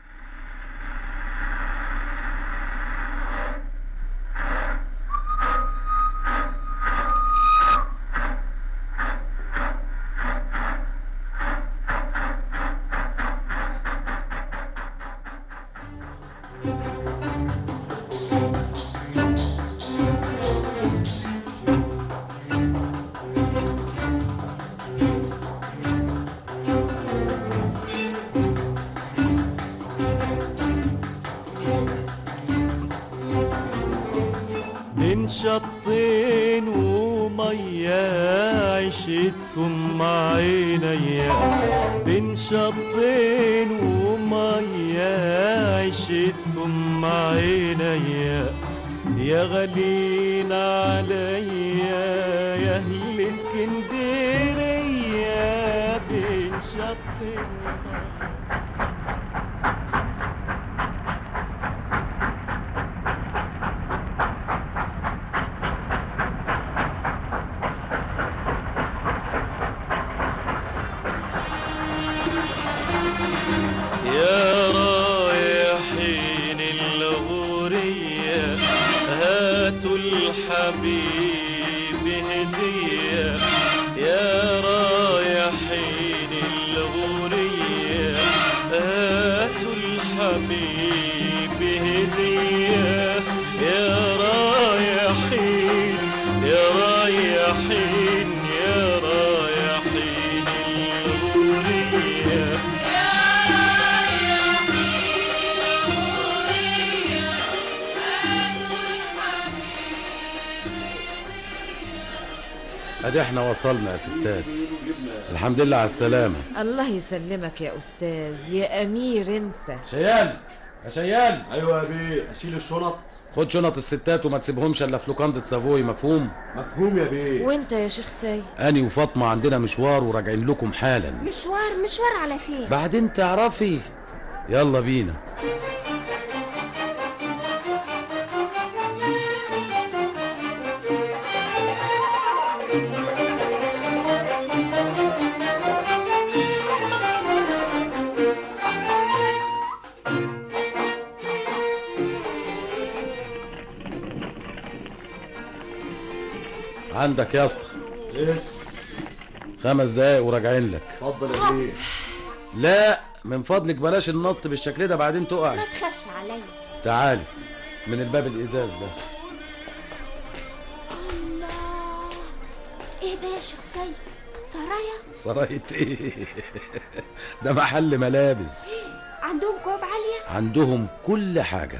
بين شطين ومية عشتكم مع عينيا بين شطين ومية عشتكم مع عينيا يا غالين عليا يا اهل اسكندرية بين شطين يا رايحين الغورية هاتوا الحبيب هدية يا رايحين الغورية هاتوا الحبيب هدية يا رايحين يا رايحين يا رايحين الغورية ادي احنا وصلنا يا ستات الحمد لله على السلامه الله يسلمك يا استاذ يا امير انت شيال يا شيال ايوه يا بيه اشيل الشنط خد شنط الستات وما تسيبهمش الا في لوكاندا سافوي مفهوم مفهوم يا بيه وانت يا شيخ سيد اني وفاطمه عندنا مشوار وراجعين لكم حالا مشوار مشوار على فين بعدين تعرفي يلا بينا عندك يا اسطى يس خمس دقايق وراجعين لك اتفضل يا بيه لا من فضلك بلاش النط بالشكل ده بعدين تقعي ما تخافش عليا تعالي من الباب الازاز ده ده يا شيخ سيد سرايا سراية ايه ده محل ملابس عندهم كواب عالية عندهم كل حاجة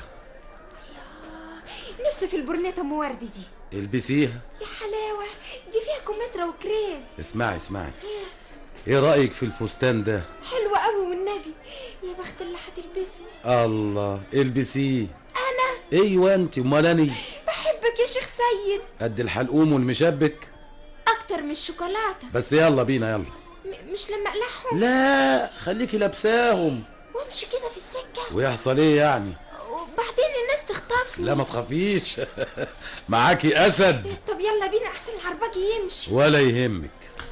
نفسي في البرنيطة ام ورد دي البسيها يا حلاوة دي فيها كمثرى وكريز اسمعي اسمعي ايه رأيك في الفستان ده حلوة قوي والنبي يا بخت اللي هتلبسه الله البسيه انا ايوه انت امال اني بحبك يا شيخ سيد قد الحلقوم والمشبك اكتر من الشوكولاتة بس يلا بينا يلا م- مش لما اقلعهم لا خليكي لابساهم وامشي كده في السكة ويحصل ايه يعني وبعدين الناس تخطفني لا ما تخافيش معاكي اسد طب يلا بينا احسن العرباجي يمشي ولا يهمك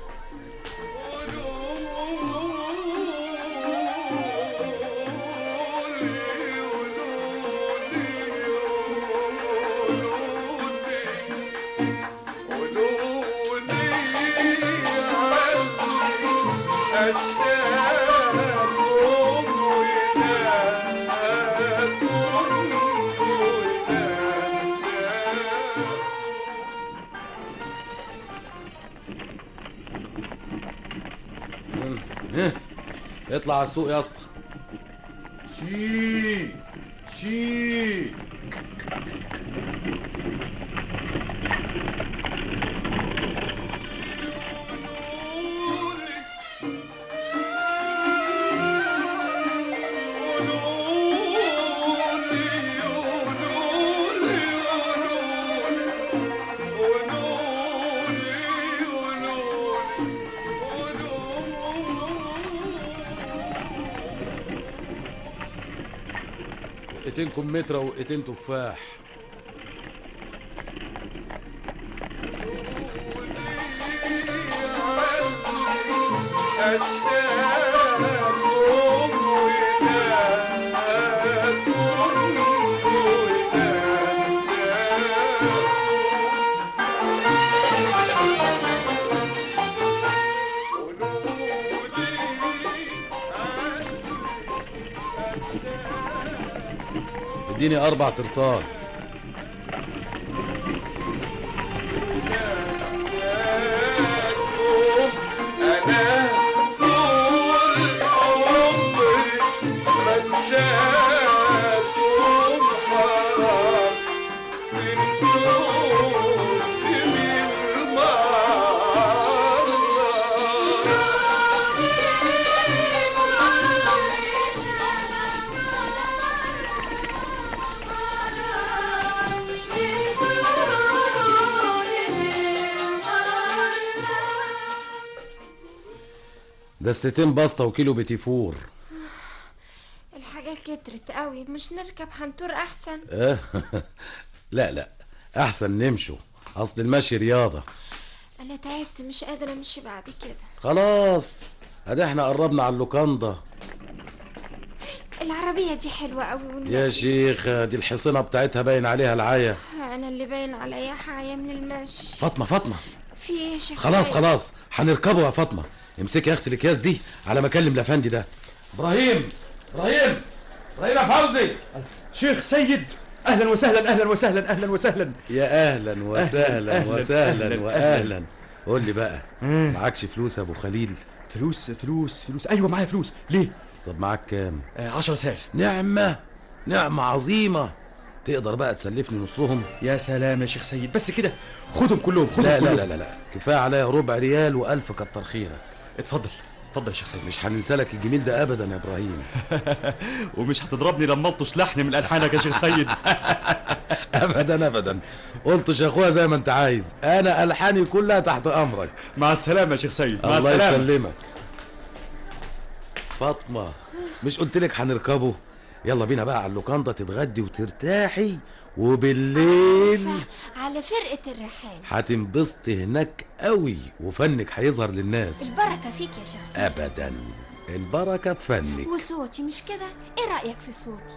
إيه، اطلع على السوق يا اسطى شي شي وقتين كمثرى وقتين تفاح اديني اربع ترطال دستتين بسطة وكيلو بتيفور الحاجات كترت قوي مش نركب حنطور احسن اه لا لا احسن نمشوا اصل المشي رياضة انا تعبت مش قادرة امشي بعد كده خلاص ادي احنا قربنا على اللوكاندا العربية دي حلوة قوي والنبي. يا شيخ دي الحصينة بتاعتها باين عليها العاية انا اللي باين عليا حاجة من المشي فاطمة فاطمة في ايه يا شيخ خلاص سيد؟ خلاص هنركبه يا فاطمة امسكي يا اختي الاكياس دي على ما اكلم الافندي ده ابراهيم ابراهيم ابراهيم يا فوزي شيخ سيد اهلا وسهلا اهلا وسهلا اهلا وسهلا يا اهلا وسهلا أهلاً- وسهلا أهلاً- واهلا قول لي بقى معكش فلوس يا ابو خليل فلوس فلوس فلوس ايوه معايا فلوس ليه طب معاك كام آه 10 ساغ نعمة نعمة عظيمة تقدر بقى تسلفني نصهم يا سلام يا شيخ سيد بس كده خدهم كلهم خدهم لا لا كلهم لا لا لا كفايه عليا ربع ريال والف كتر خيرك اتفضل اتفضل يا شيخ سيد مش هننسى لك الجميل ده ابدا يا ابراهيم ومش هتضربني لما الطش لحن من الحانك يا شيخ سيد ابدا ابدا قلتش يا اخويا زي ما انت عايز انا الحاني كلها تحت امرك مع السلامه يا شيخ سيد مع الله السلامه يسلمك فاطمه مش قلت لك هنركبه يلا بينا بقى على اللوكاندا تتغدي وترتاحي وبالليل على فرقة الرحال هتنبسطي هناك قوي وفنك هيظهر للناس البركة فيك يا شيخ سيد ابدا البركه في فنك وصوتي مش كده ايه رأيك في صوتي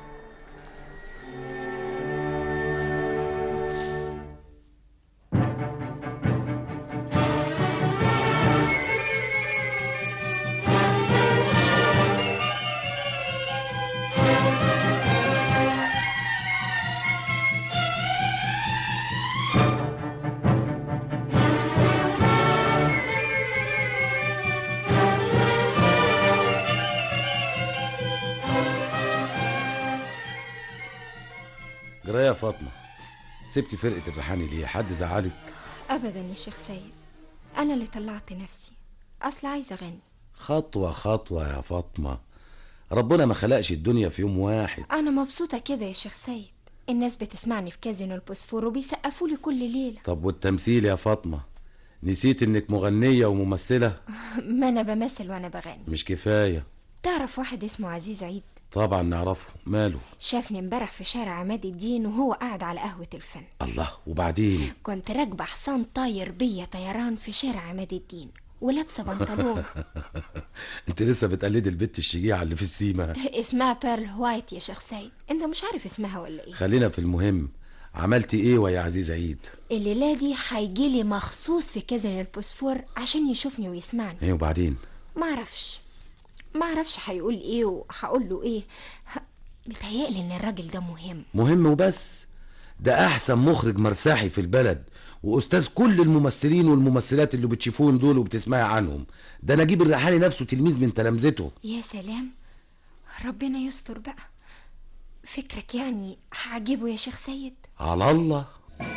جرى يا فاطمه سبتي فرقه الريحاني ليه حد زعلك ابدا يا شيخ سيد انا اللي طلعت نفسي اصل عايزه اغني خطوه خطوه يا فاطمه ربنا ما خلقش الدنيا في يوم واحد انا مبسوطه كده يا شيخ سيد الناس بتسمعني في كازينو البوسفور وبيسقفوا لي كل ليله طب والتمثيل يا فاطمه نسيت انك مغنيه وممثله ما انا بمثل وانا بغني مش كفايه تعرف واحد اسمه عزيز عيد طبعا نعرفه ماله شافني امبارح في شارع عماد الدين وهو قاعد على قهوه الفن الله وبعدين كنت راكبه حصان طاير بيا طيران في شارع عماد الدين ولابسه بنطلون انت لسه بتقلدي البت الشجيعه اللي في السيما اسمها بيرل هوايت يا شيخ سيد انت مش عارف اسمها ولا ايه خلينا في المهم عملتي ايه ويا عزيز عيد الليله دي هيجيلي مخصوص في كازينو البوسفور عشان يشوفني ويسمعني ايه وبعدين ما اعرفش ما اعرفش هيقول ايه وهقول له ايه ه- متهيألي ان الراجل ده مهم مهم وبس ده احسن مخرج مرساحي في البلد واستاذ كل الممثلين والممثلات اللي بتشوفوهم دول وبتسمعي عنهم ده نجيب الريحاني نفسه تلميذ من تلامذته يا سلام ربنا يستر بقى فكرك يعني هعجبه يا شيخ سيد على الله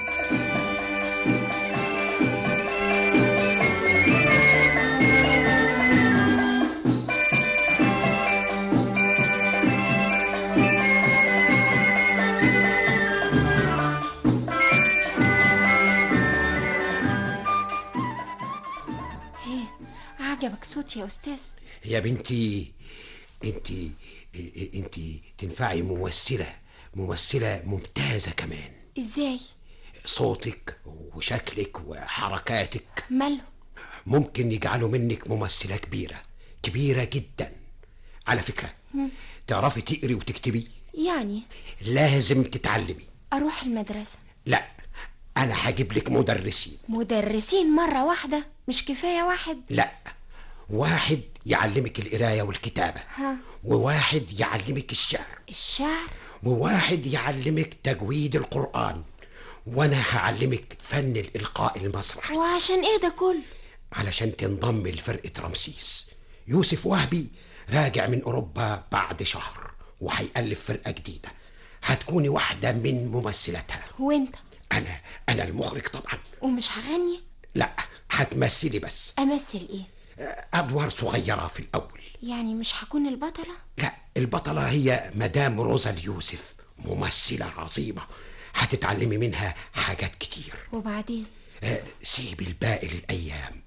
ايه عجبك صوتي يا استاذ يا بنتي انت انت تنفعي ممثلة ممثلة ممتازة كمان ازاي صوتك وشكلك وحركاتك ماله ممكن يجعلوا منك ممثلة كبيرة كبيرة جدا على فكرة مم. تعرفي تقري وتكتبي يعني لازم تتعلمي اروح المدرسه لا انا هجيب لك مدرسين مدرسين مره واحده مش كفايه واحد لا واحد يعلمك القراية والكتابة ها وواحد يعلمك الشعر الشعر وواحد يعلمك تجويد القرآن وانا هعلمك فن الإلقاء المسرح وعشان ايه ده كله علشان تنضم لفرقة رمسيس يوسف وهبي راجع من أوروبا بعد شهر وهيألف فرقة جديدة هتكوني واحدة من ممثلاتها وانت أنا أنا المخرج طبعا ومش هغني لا هتمثلي بس امثل ايه أدوار صغيرة في الأول يعني مش هكون البطله لا البطلة هي مدام روزا اليوسف ممثلة عظيمة هتتعلمي منها حاجات كتير وبعدين آه، سيب الباقي للأيام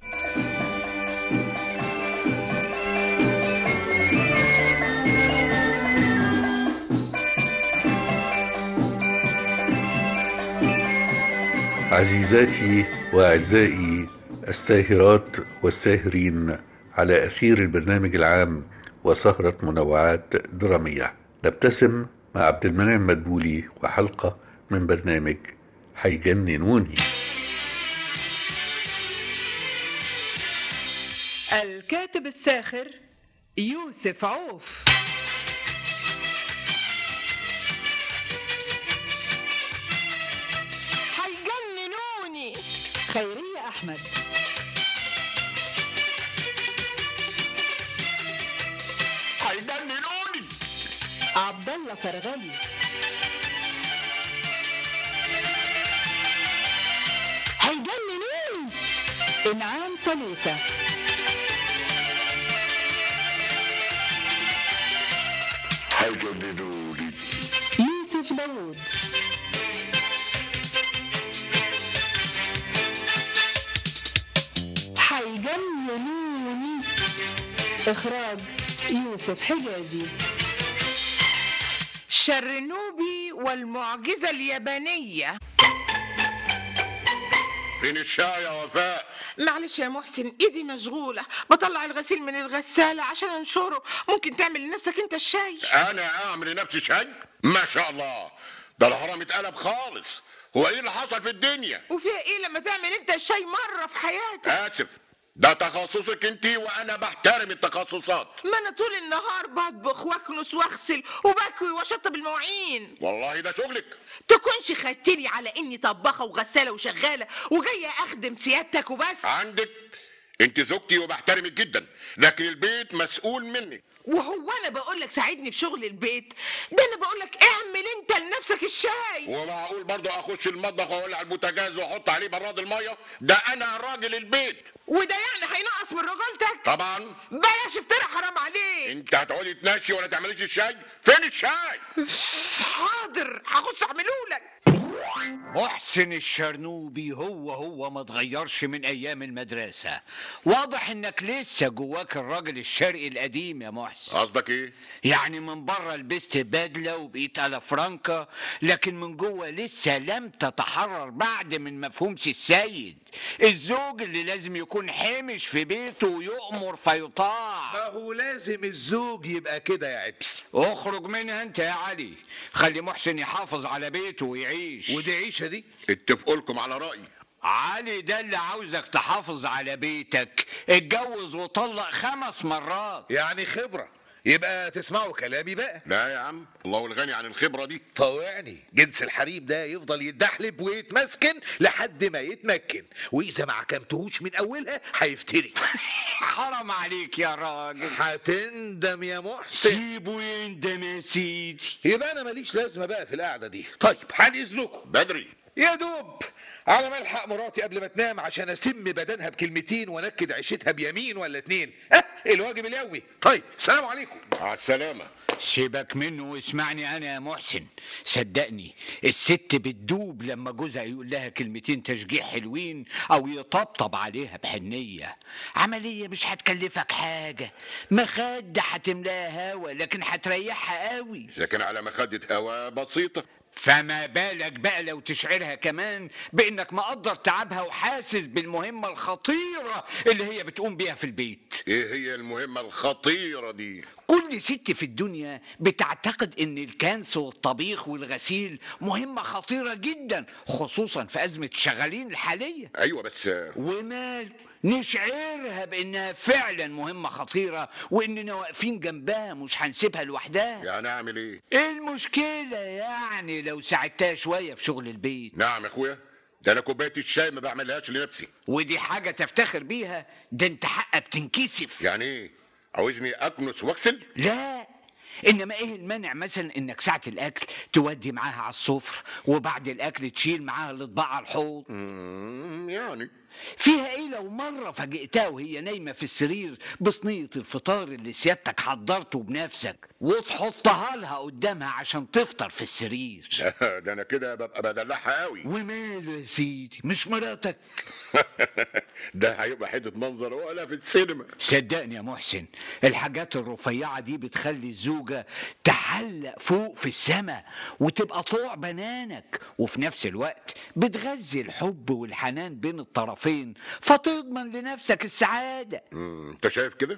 عزيزاتي واعزائي الساهرات والساهرين على اثير البرنامج العام وسهره منوعات دراميه نبتسم مع عبد المنعم مدبولي وحلقه من برنامج هيجننوني الكاتب الساخر يوسف عوف هيجننوني خيرية أحمد هيجننوني عبد الله فرغلي هيجننوني إنعام سلوسة هيجننوني يوسف داوود هيجننوني إخراج يوسف حجازي شرنوبي والمعجزة اليابانية فين الشاي يا وفاء معلش يا محسن ايدي مشغولة بطلع الغسيل من الغسالة عشان انشره ممكن تعمل لنفسك انت الشاي انا اعمل لنفسي شاي ما شاء الله ده الهرم اتقلب خالص هو ايه اللي حصل في الدنيا وفيها ايه لما تعمل انت الشاي مرة في حياتك اسف ده تخصصك انت وانا بحترم التخصصات ما انا طول النهار بطبخ واكنس واغسل وبكوي واشطب المواعين والله ده شغلك تكونش خدتني على اني طباخه وغساله وشغاله وجايه اخدم سيادتك وبس عندك انت زوجتي وبحترمك جدا لكن البيت مسؤول منك وهو انا بقول لك ساعدني في شغل البيت ده انا بقول لك اعمل انت لنفسك الشاي ومعقول برضه اخش المطبخ واولع البوتاجاز واحط عليه براد الميه ده انا راجل البيت وده يعني هينقص من رجولتك طبعا بلاش افترى حرام عليك انت هتقعدي تنشي ولا تعمليش الشاي فين الشاي حاضر هخش اعمله لك محسن الشرنوبي هو هو ما اتغيرش من ايام المدرسه واضح انك لسه جواك الراجل الشرقي القديم يا محسن قصدك ايه يعني من بره لبست بدله وبقيت فرانكا لكن من جوه لسه لم تتحرر بعد من مفهوم سي السيد الزوج اللي لازم يكون حمش في بيته ويؤمر فيطاع ما هو لازم الزوج يبقى كده يا عبس اخرج منها انت يا علي خلي محسن يحافظ على بيته ويعيش ودي عيشه دي اتفقوا لكم على رايي علي ده اللي عاوزك تحافظ على بيتك اتجوز وطلق خمس مرات يعني خبره يبقى تسمعوا كلامي بقى لا يا عم الله الغني عن الخبره دي طوعني جنس الحريم ده يفضل يتدحلب ويتمسكن لحد ما يتمكن واذا ما عكمتهوش من اولها هيفتري حرام عليك يا راجل هتندم يا محسن سيبه يندم يا سيدي يبقى انا ماليش لازمه بقى في القعده دي طيب هنزلكم بدري يا دوب على ما الحق مراتي قبل ما تنام عشان اسم بدنها بكلمتين وانكد عيشتها بيمين ولا اتنين اه الواجب اليومي طيب سلام عليكم مع السلامه سيبك منه واسمعني انا يا محسن صدقني الست بتدوب لما جوزها يقول لها كلمتين تشجيع حلوين او يطبطب عليها بحنيه عمليه مش هتكلفك حاجه مخده هتملاها هوا لكن هتريحها قوي اذا كان على مخده هوا بسيطه فما بالك بقى لو تشعرها كمان بانك مقدر تعبها وحاسس بالمهمه الخطيره اللي هي بتقوم بيها في البيت ايه هي المهمه الخطيره دي كل ست في الدنيا بتعتقد ان الكنس والطبيخ والغسيل مهمه خطيره جدا خصوصا في ازمه الشغالين الحاليه ايوه بس ومال نشعرها بانها فعلا مهمه خطيره واننا واقفين جنبها مش هنسيبها لوحدها يعني اعمل ايه ايه المشكله يعني لو ساعدتها شويه في شغل البيت نعم يا اخويا ده انا كوبايه الشاي ما بعملهاش لنفسي ودي حاجه تفتخر بيها ده انت حقك تنكسف يعني ايه عاوزني اكنس واغسل لا انما ايه المانع مثلا انك ساعه الاكل تودي معاها على السفر وبعد الاكل تشيل معاها الاطباق على الحوض يعني فيها ايه لو مره فاجئتها وهي نايمه في السرير بصينيه الفطار اللي سيادتك حضرته بنفسك وتحطها لها قدامها عشان تفطر في السرير ده انا كده ببقى بدلعها قوي وماله يا سيدي مش مراتك ده هيبقى حته منظر ولا في السينما صدقني يا محسن الحاجات الرفيعه دي بتخلي الزوجه تحلق فوق في السماء وتبقى طوع بنانك وفي نفس الوقت بتغذي الحب والحنان بين الطرفين فتضمن لنفسك السعاده انت شايف كده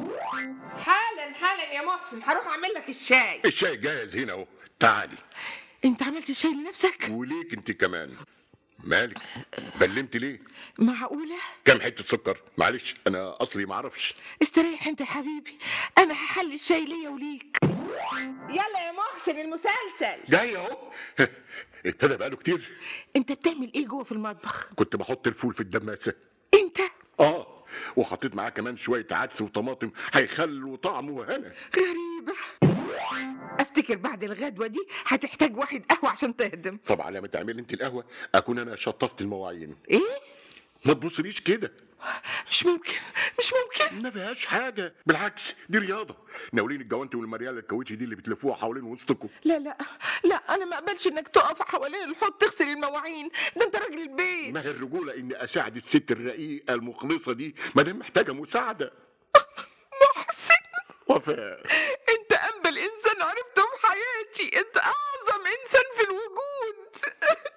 حالا حالا يا محسن هروح اعمل لك الشاي الشاي جاهز هنا اهو تعالي انت عملت الشاي لنفسك وليك انت كمان مالك بلمت ليه معقوله كام حته سكر معلش انا اصلي ما اعرفش استريح انت يا حبيبي انا هحل الشاي ليا وليك يلا يا محسن المسلسل جاي اهو ابتدى بقاله كتير انت بتعمل ايه جوه في المطبخ كنت بحط الفول في الدماسه انت اه وحطيت معاه كمان شويه عدس وطماطم هيخلوا طعمه هنا غريبه افتكر بعد الغدوه دي هتحتاج واحد قهوه عشان تهدم طب على ما تعملي انت القهوه اكون انا شطفت المواعين ايه ما تبصليش كده مش ممكن مش ممكن ما فيهاش حاجه بالعكس دي رياضه ناولين الجوانتي والمريال الكاوتشي دي اللي بتلفوها حوالين وسطكم لا لا لا انا ما اقبلش انك تقف حوالين الحوض تغسل المواعين ده انت راجل البيت ما هي الرجوله اني اساعد الست الرقيقه المخلصه دي ما دام محتاجه مساعده محسن وفاء انت انبل انسان عرفته في حياتي انت اعظم انسان في الوجود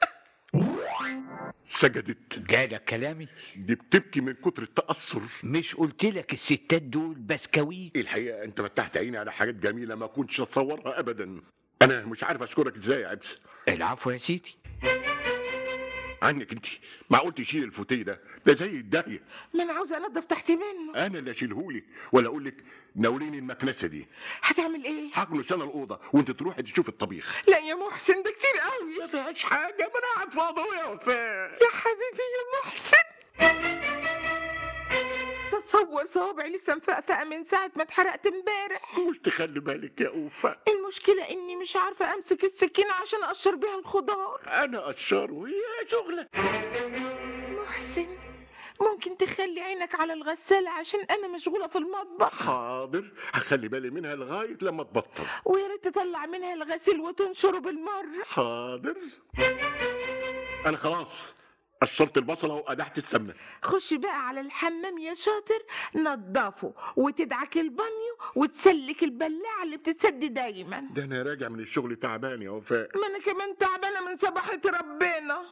سجدت جالك كلامي دي بتبكي من كتر التأثر مش قلت لك الستات دول بسكويت الحقيقة انت فتحت عيني على حاجات جميلة ما كنتش اتصورها ابدا انا مش عارف اشكرك ازاي يا عبس العفو يا سيدي عنك انت معقول تشيل الفوتيه ده ده زي الداهيه ما انا عاوزه انضف تحت منه انا اللي اشيلهولي ولا اقول لك ناوليني المكنسه دي هتعمل ايه هكنس انا الاوضه وانت تروحي تشوف الطبيخ لا يا محسن ده كتير قوي ما فيهاش حاجه ما انا قاعد فاضي يا وفاء يا حبيبي يا محسن تصور صوابعي لسه مفقفقه من ساعه ما اتحرقت امبارح مش تخلي بالك يا اوفا المشكله اني مش عارفه امسك السكينه عشان اقشر بيها الخضار انا قشار وهي شغله محسن ممكن تخلي عينك على الغسالة عشان أنا مشغولة في المطبخ حاضر هخلي بالي منها لغايه لما تبطل ويا ريت تطلع منها الغسيل وتنشره بالمرة حاضر انا خلاص قشرت البصله وقدحت السمنه خش بقى على الحمام يا شاطر نضفه وتدعك البانيو وتسلك البلاعة اللي بتتسد دايما ده انا راجع من الشغل تعبان يا وفاء ما أنا كمان تعبانة من صباحة ربنا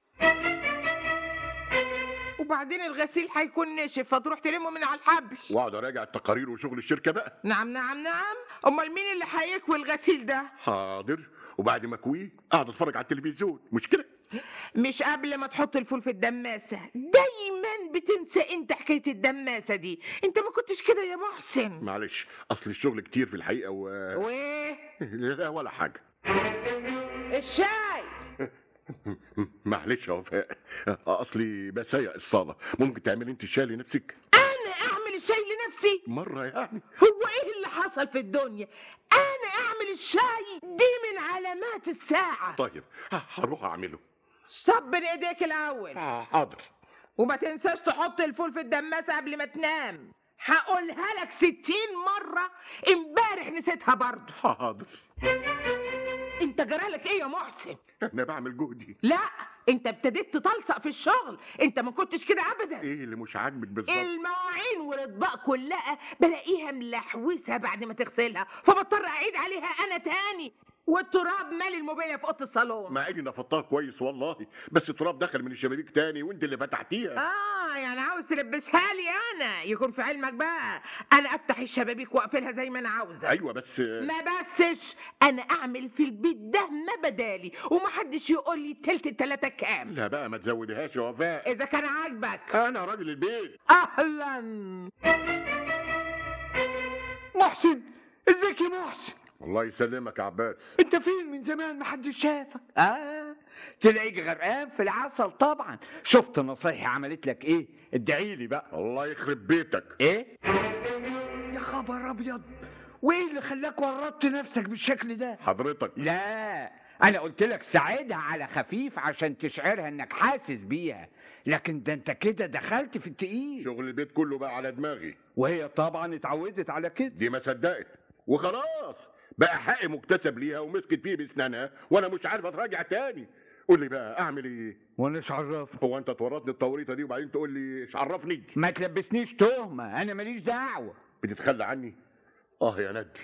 وبعدين الغسيل هيكون نشف فتروح تلمه من على الحبل واقعد اراجع التقارير وشغل الشركه بقى نعم نعم نعم امال مين اللي هيكوي الغسيل ده حاضر وبعد ما اكويه اقعد اتفرج على التلفزيون مش كده مش قبل ما تحط الفول في الدماسة دايما بتنسى انت حكاية الدماسة دي انت ما كنتش كده يا محسن معلش اصل الشغل كتير في الحقيقه و وايه لا ولا حاجه الشاي معلش يا وفاء اصلي بسيق الصاله ممكن تعملي انت الشاي لنفسك انا اعمل الشاي لنفسي مره يعني هو ايه اللي حصل في الدنيا انا اعمل الشاي دي من علامات الساعة طيب هروح اعمله صبر ايديك الاول حاضر وما تنساش تحط الفول في الدماسة قبل ما تنام هقولها لك ستين مرة امبارح نسيتها برضه حاضر انت جرالك ايه يا محسن انا بعمل جهدي لا انت ابتديت تطلصق في الشغل انت ما كنتش كده ابدا ايه اللي مش عاجبك بالظبط المواعين والاطباق كلها بلاقيها ملحوسه بعد ما تغسلها فبضطر اعيد عليها انا تاني والتراب مالي الموبيليا في اوضه الصالون مع اني نفضتها كويس والله بس التراب دخل من الشبابيك تاني وانت اللي فتحتيها اه يعني عاوز تلبسها لي انا يكون في علمك بقى انا افتح الشبابيك واقفلها زي ما انا عاوزه ايوه بس ما بسش انا اعمل في البيت ده ما بدالي ومحدش يقول لي تلت التلاته كام لا بقى ما تزودهاش يا وفاء اذا كان عاجبك انا راجل البيت اهلا محسن ازيك يا محسن الله يسلمك يا عباس انت فين من زمان محدش شافك اه تلاقيك غرقان في العسل طبعا شفت نصايحي عملت لك ايه ادعي لي بقى الله يخرب بيتك ايه يا خبر ابيض وايه اللي خلاك ورطت نفسك بالشكل ده حضرتك لا انا قلت لك ساعدها على خفيف عشان تشعرها انك حاسس بيها لكن ده انت كده دخلت في التقيل شغل البيت كله بقى على دماغي وهي طبعا اتعودت على كده دي ما صدقت وخلاص بقى حقي مكتسب ليها ومسكت فيه باسنانها وانا مش عارف اتراجع تاني قول لي بقى اعمل ايه وانا ايش عرفك هو انت تورطني التوريطه دي وبعدين تقول لي ايش عرفني ما تلبسنيش تهمه انا ماليش دعوه بتتخلى عني اه يا ندل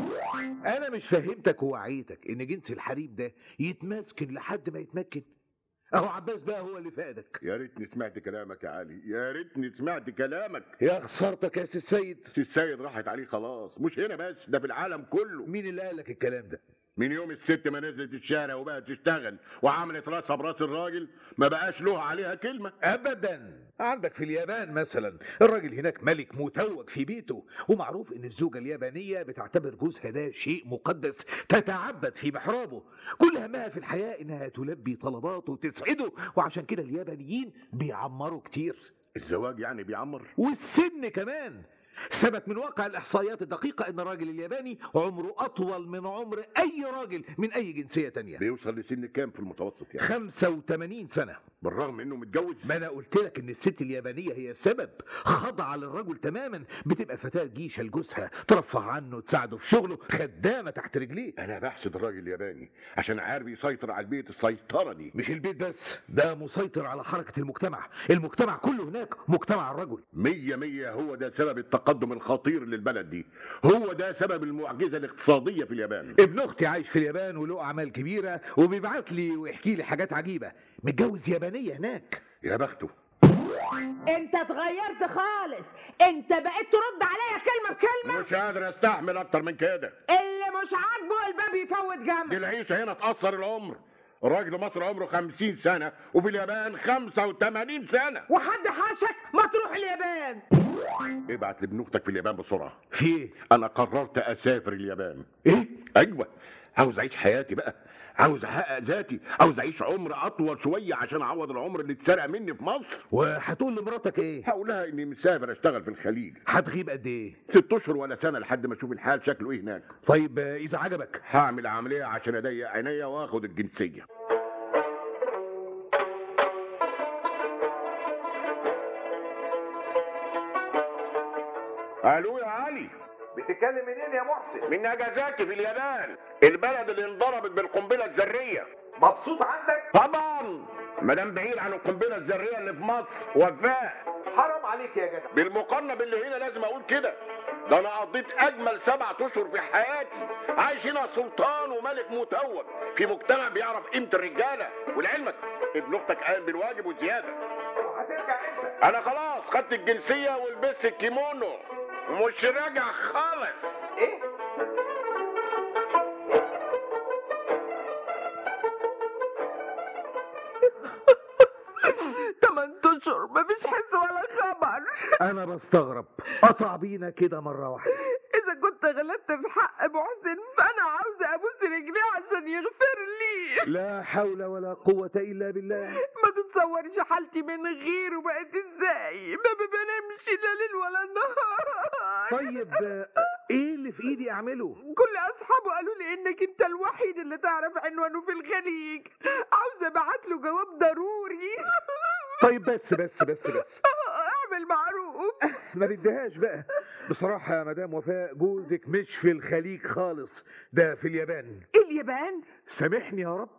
انا مش فهمتك ووعيتك ان جنس الحريم ده يتمسكن لحد ما يتمكن اهو عباس بقى هو اللي فقدك يا ريتني سمعت كلامك يا علي يا ريتني سمعت كلامك يا خسارتك يا سي السيد سي السيد راحت عليه خلاص مش هنا بس ده في العالم كله مين اللي قالك الكلام ده من يوم الست ما نزلت الشارع وبقت تشتغل وعملت راسها براس الراجل ما بقاش له عليها كلمه ابدا عندك في اليابان مثلا الراجل هناك ملك متوج في بيته ومعروف ان الزوجه اليابانيه بتعتبر جوزها ده شيء مقدس تتعبد في محرابه كل همها في الحياه انها تلبي طلباته وتسعده وعشان كده اليابانيين بيعمروا كتير الزواج يعني بيعمر والسن كمان ثبت من واقع الإحصائيات الدقيقة أن الراجل الياباني عمره أطول من عمر أي راجل من أي جنسية تانية بيوصل لسن كام في المتوسط يعني 85 سنة بالرغم انه متجوز ما انا قلت لك ان الست اليابانيه هي السبب خاضعه للرجل تماما بتبقى فتاه جيشه لجوزها ترفع عنه تساعده في شغله خدامه تحت رجليه انا بحسد الراجل الياباني عشان عارف يسيطر على البيت السيطره دي مش البيت بس ده مسيطر على حركه المجتمع المجتمع كله هناك مجتمع الرجل مية مية هو ده سبب التقدم الخطير للبلد دي هو ده سبب المعجزه الاقتصاديه في اليابان ابن اختي عايش في اليابان وله اعمال كبيره وبيبعت لي ويحكي لي حاجات عجيبه متجوز يابانيه هناك يا بخته انت اتغيرت خالص انت بقيت ترد عليا كلمه بكلمه مش قادر استحمل اكتر من كده اللي مش عاجبه الباب يفوت دي جنبك العيشه هنا تاثر العمر الراجل مصر عمره خمسين سنة وفي اليابان خمسة وثمانين سنة وحد حاشك ما تروح اليابان ابعت لابن اختك في اليابان بسرعة في ايه؟ انا قررت اسافر اليابان ايه؟ ايوه عاوز اعيش حياتي بقى عاوز احقق ذاتي عاوز اعيش عمر اطول شويه عشان اعوض العمر اللي اتسرق مني في مصر وهتقول لمراتك ايه هقول لها اني مسافر اشتغل في الخليج هتغيب قد ايه ست اشهر ولا سنه لحد ما اشوف الحال شكله ايه هناك طيب آه، اذا عجبك هعمل عمليه عشان اضيق عينيا واخد الجنسيه الو يا علي بتتكلم منين يا محسن من ناجازاكي في اليابان البلد اللي انضربت بالقنبله الذريه مبسوط عندك طبعا مدام بعيد عن القنبله الذريه اللي في مصر وفاء حرام عليك يا جدع بالمقارنه باللي هنا لازم اقول كده ده انا قضيت اجمل سبعة اشهر في حياتي عايش هنا سلطان وملك متوج في مجتمع بيعرف قيمه الرجاله ولعلمك ابن اختك قايم بالواجب وزياده هترجع امتى انا خلاص خدت الجنسيه ولبست الكيمونو ومش راجع خالص ايه 8 اشهر مفيش حس ولا خبر انا بستغرب قطع بينا كده مره واحده اذا كنت غلطت في حق محسن فانا عاوزه ابوس رجليه عشان يغفر لي لا حول ولا قوه الا بالله ما تتصورش حالتي من غيره بقت ازاي ما بنامش لا ليل ولا نهار طيب آه، ايه اللي في ايدي اعمله كل اصحابه قالوا لي انك انت الوحيد اللي تعرف عنوانه في الخليج عاوزه ابعت له جواب ضروري طيب بس بس بس بس اعمل معروف ما بديهاش بقى بصراحة يا مدام وفاء جوزك مش في الخليج خالص ده في اليابان اليابان سامحني يا رب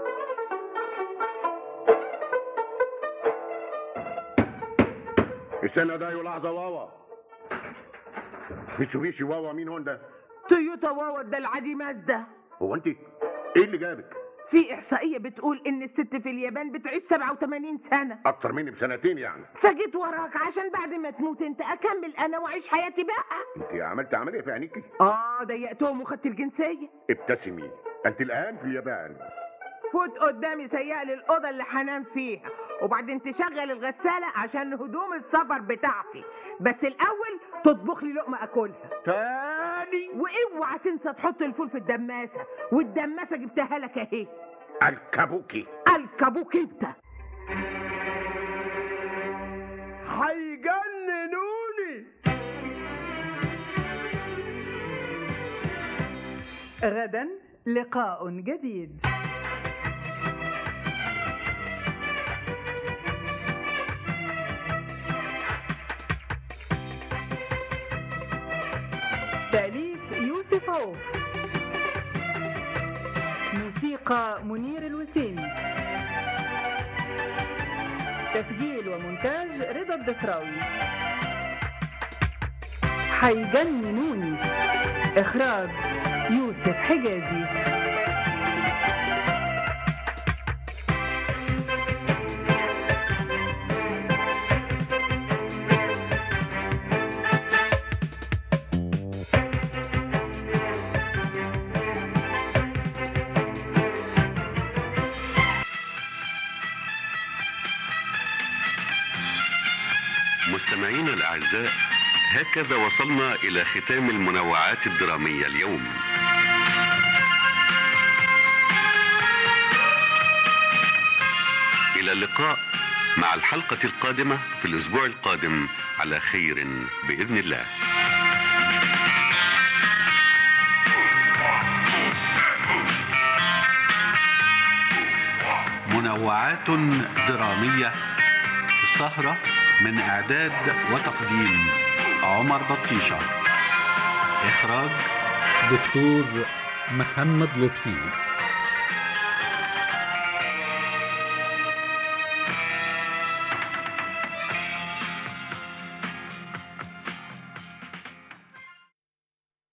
استنى ده لحظه واوا ميتسوبيشي واوا مين هون ده تويوتا واوا ده العادي مازدا هو انت ايه اللي جابك في احصائيه بتقول ان الست في اليابان بتعيش 87 سنه اكتر مني بسنتين يعني فجيت وراك عشان بعد ما تموت انت اكمل انا واعيش حياتي بقى انت عملت عمليه في عينيكي اه ضيقتهم وخدت الجنسيه ابتسمي انت الان في اليابان فوت قدامي سيئة للأوضة اللي هنام فيها وبعدين تشغل الغسالة عشان هدوم السفر بتاعتي بس الأول تطبخ لي لقمة أكلها تاني واوعى تنسى تحط الفول في الدماسة والدماسة جبتها لك أهي الكابوكي الكابوك أنت هيجننوني غدا لقاء جديد تأليف يوسف عوف موسيقى منير الوسيمي تسجيل ومونتاج رضا الدفراوي حيجننوني إخراج يوسف حجازي مستمعينا الأعزاء هكذا وصلنا إلى ختام المنوعات الدرامية اليوم إلى اللقاء مع الحلقة القادمة في الأسبوع القادم على خير بإذن الله منوعات درامية السهرة من إعداد وتقديم عمر بطيشة إخراج دكتور محمد لطفي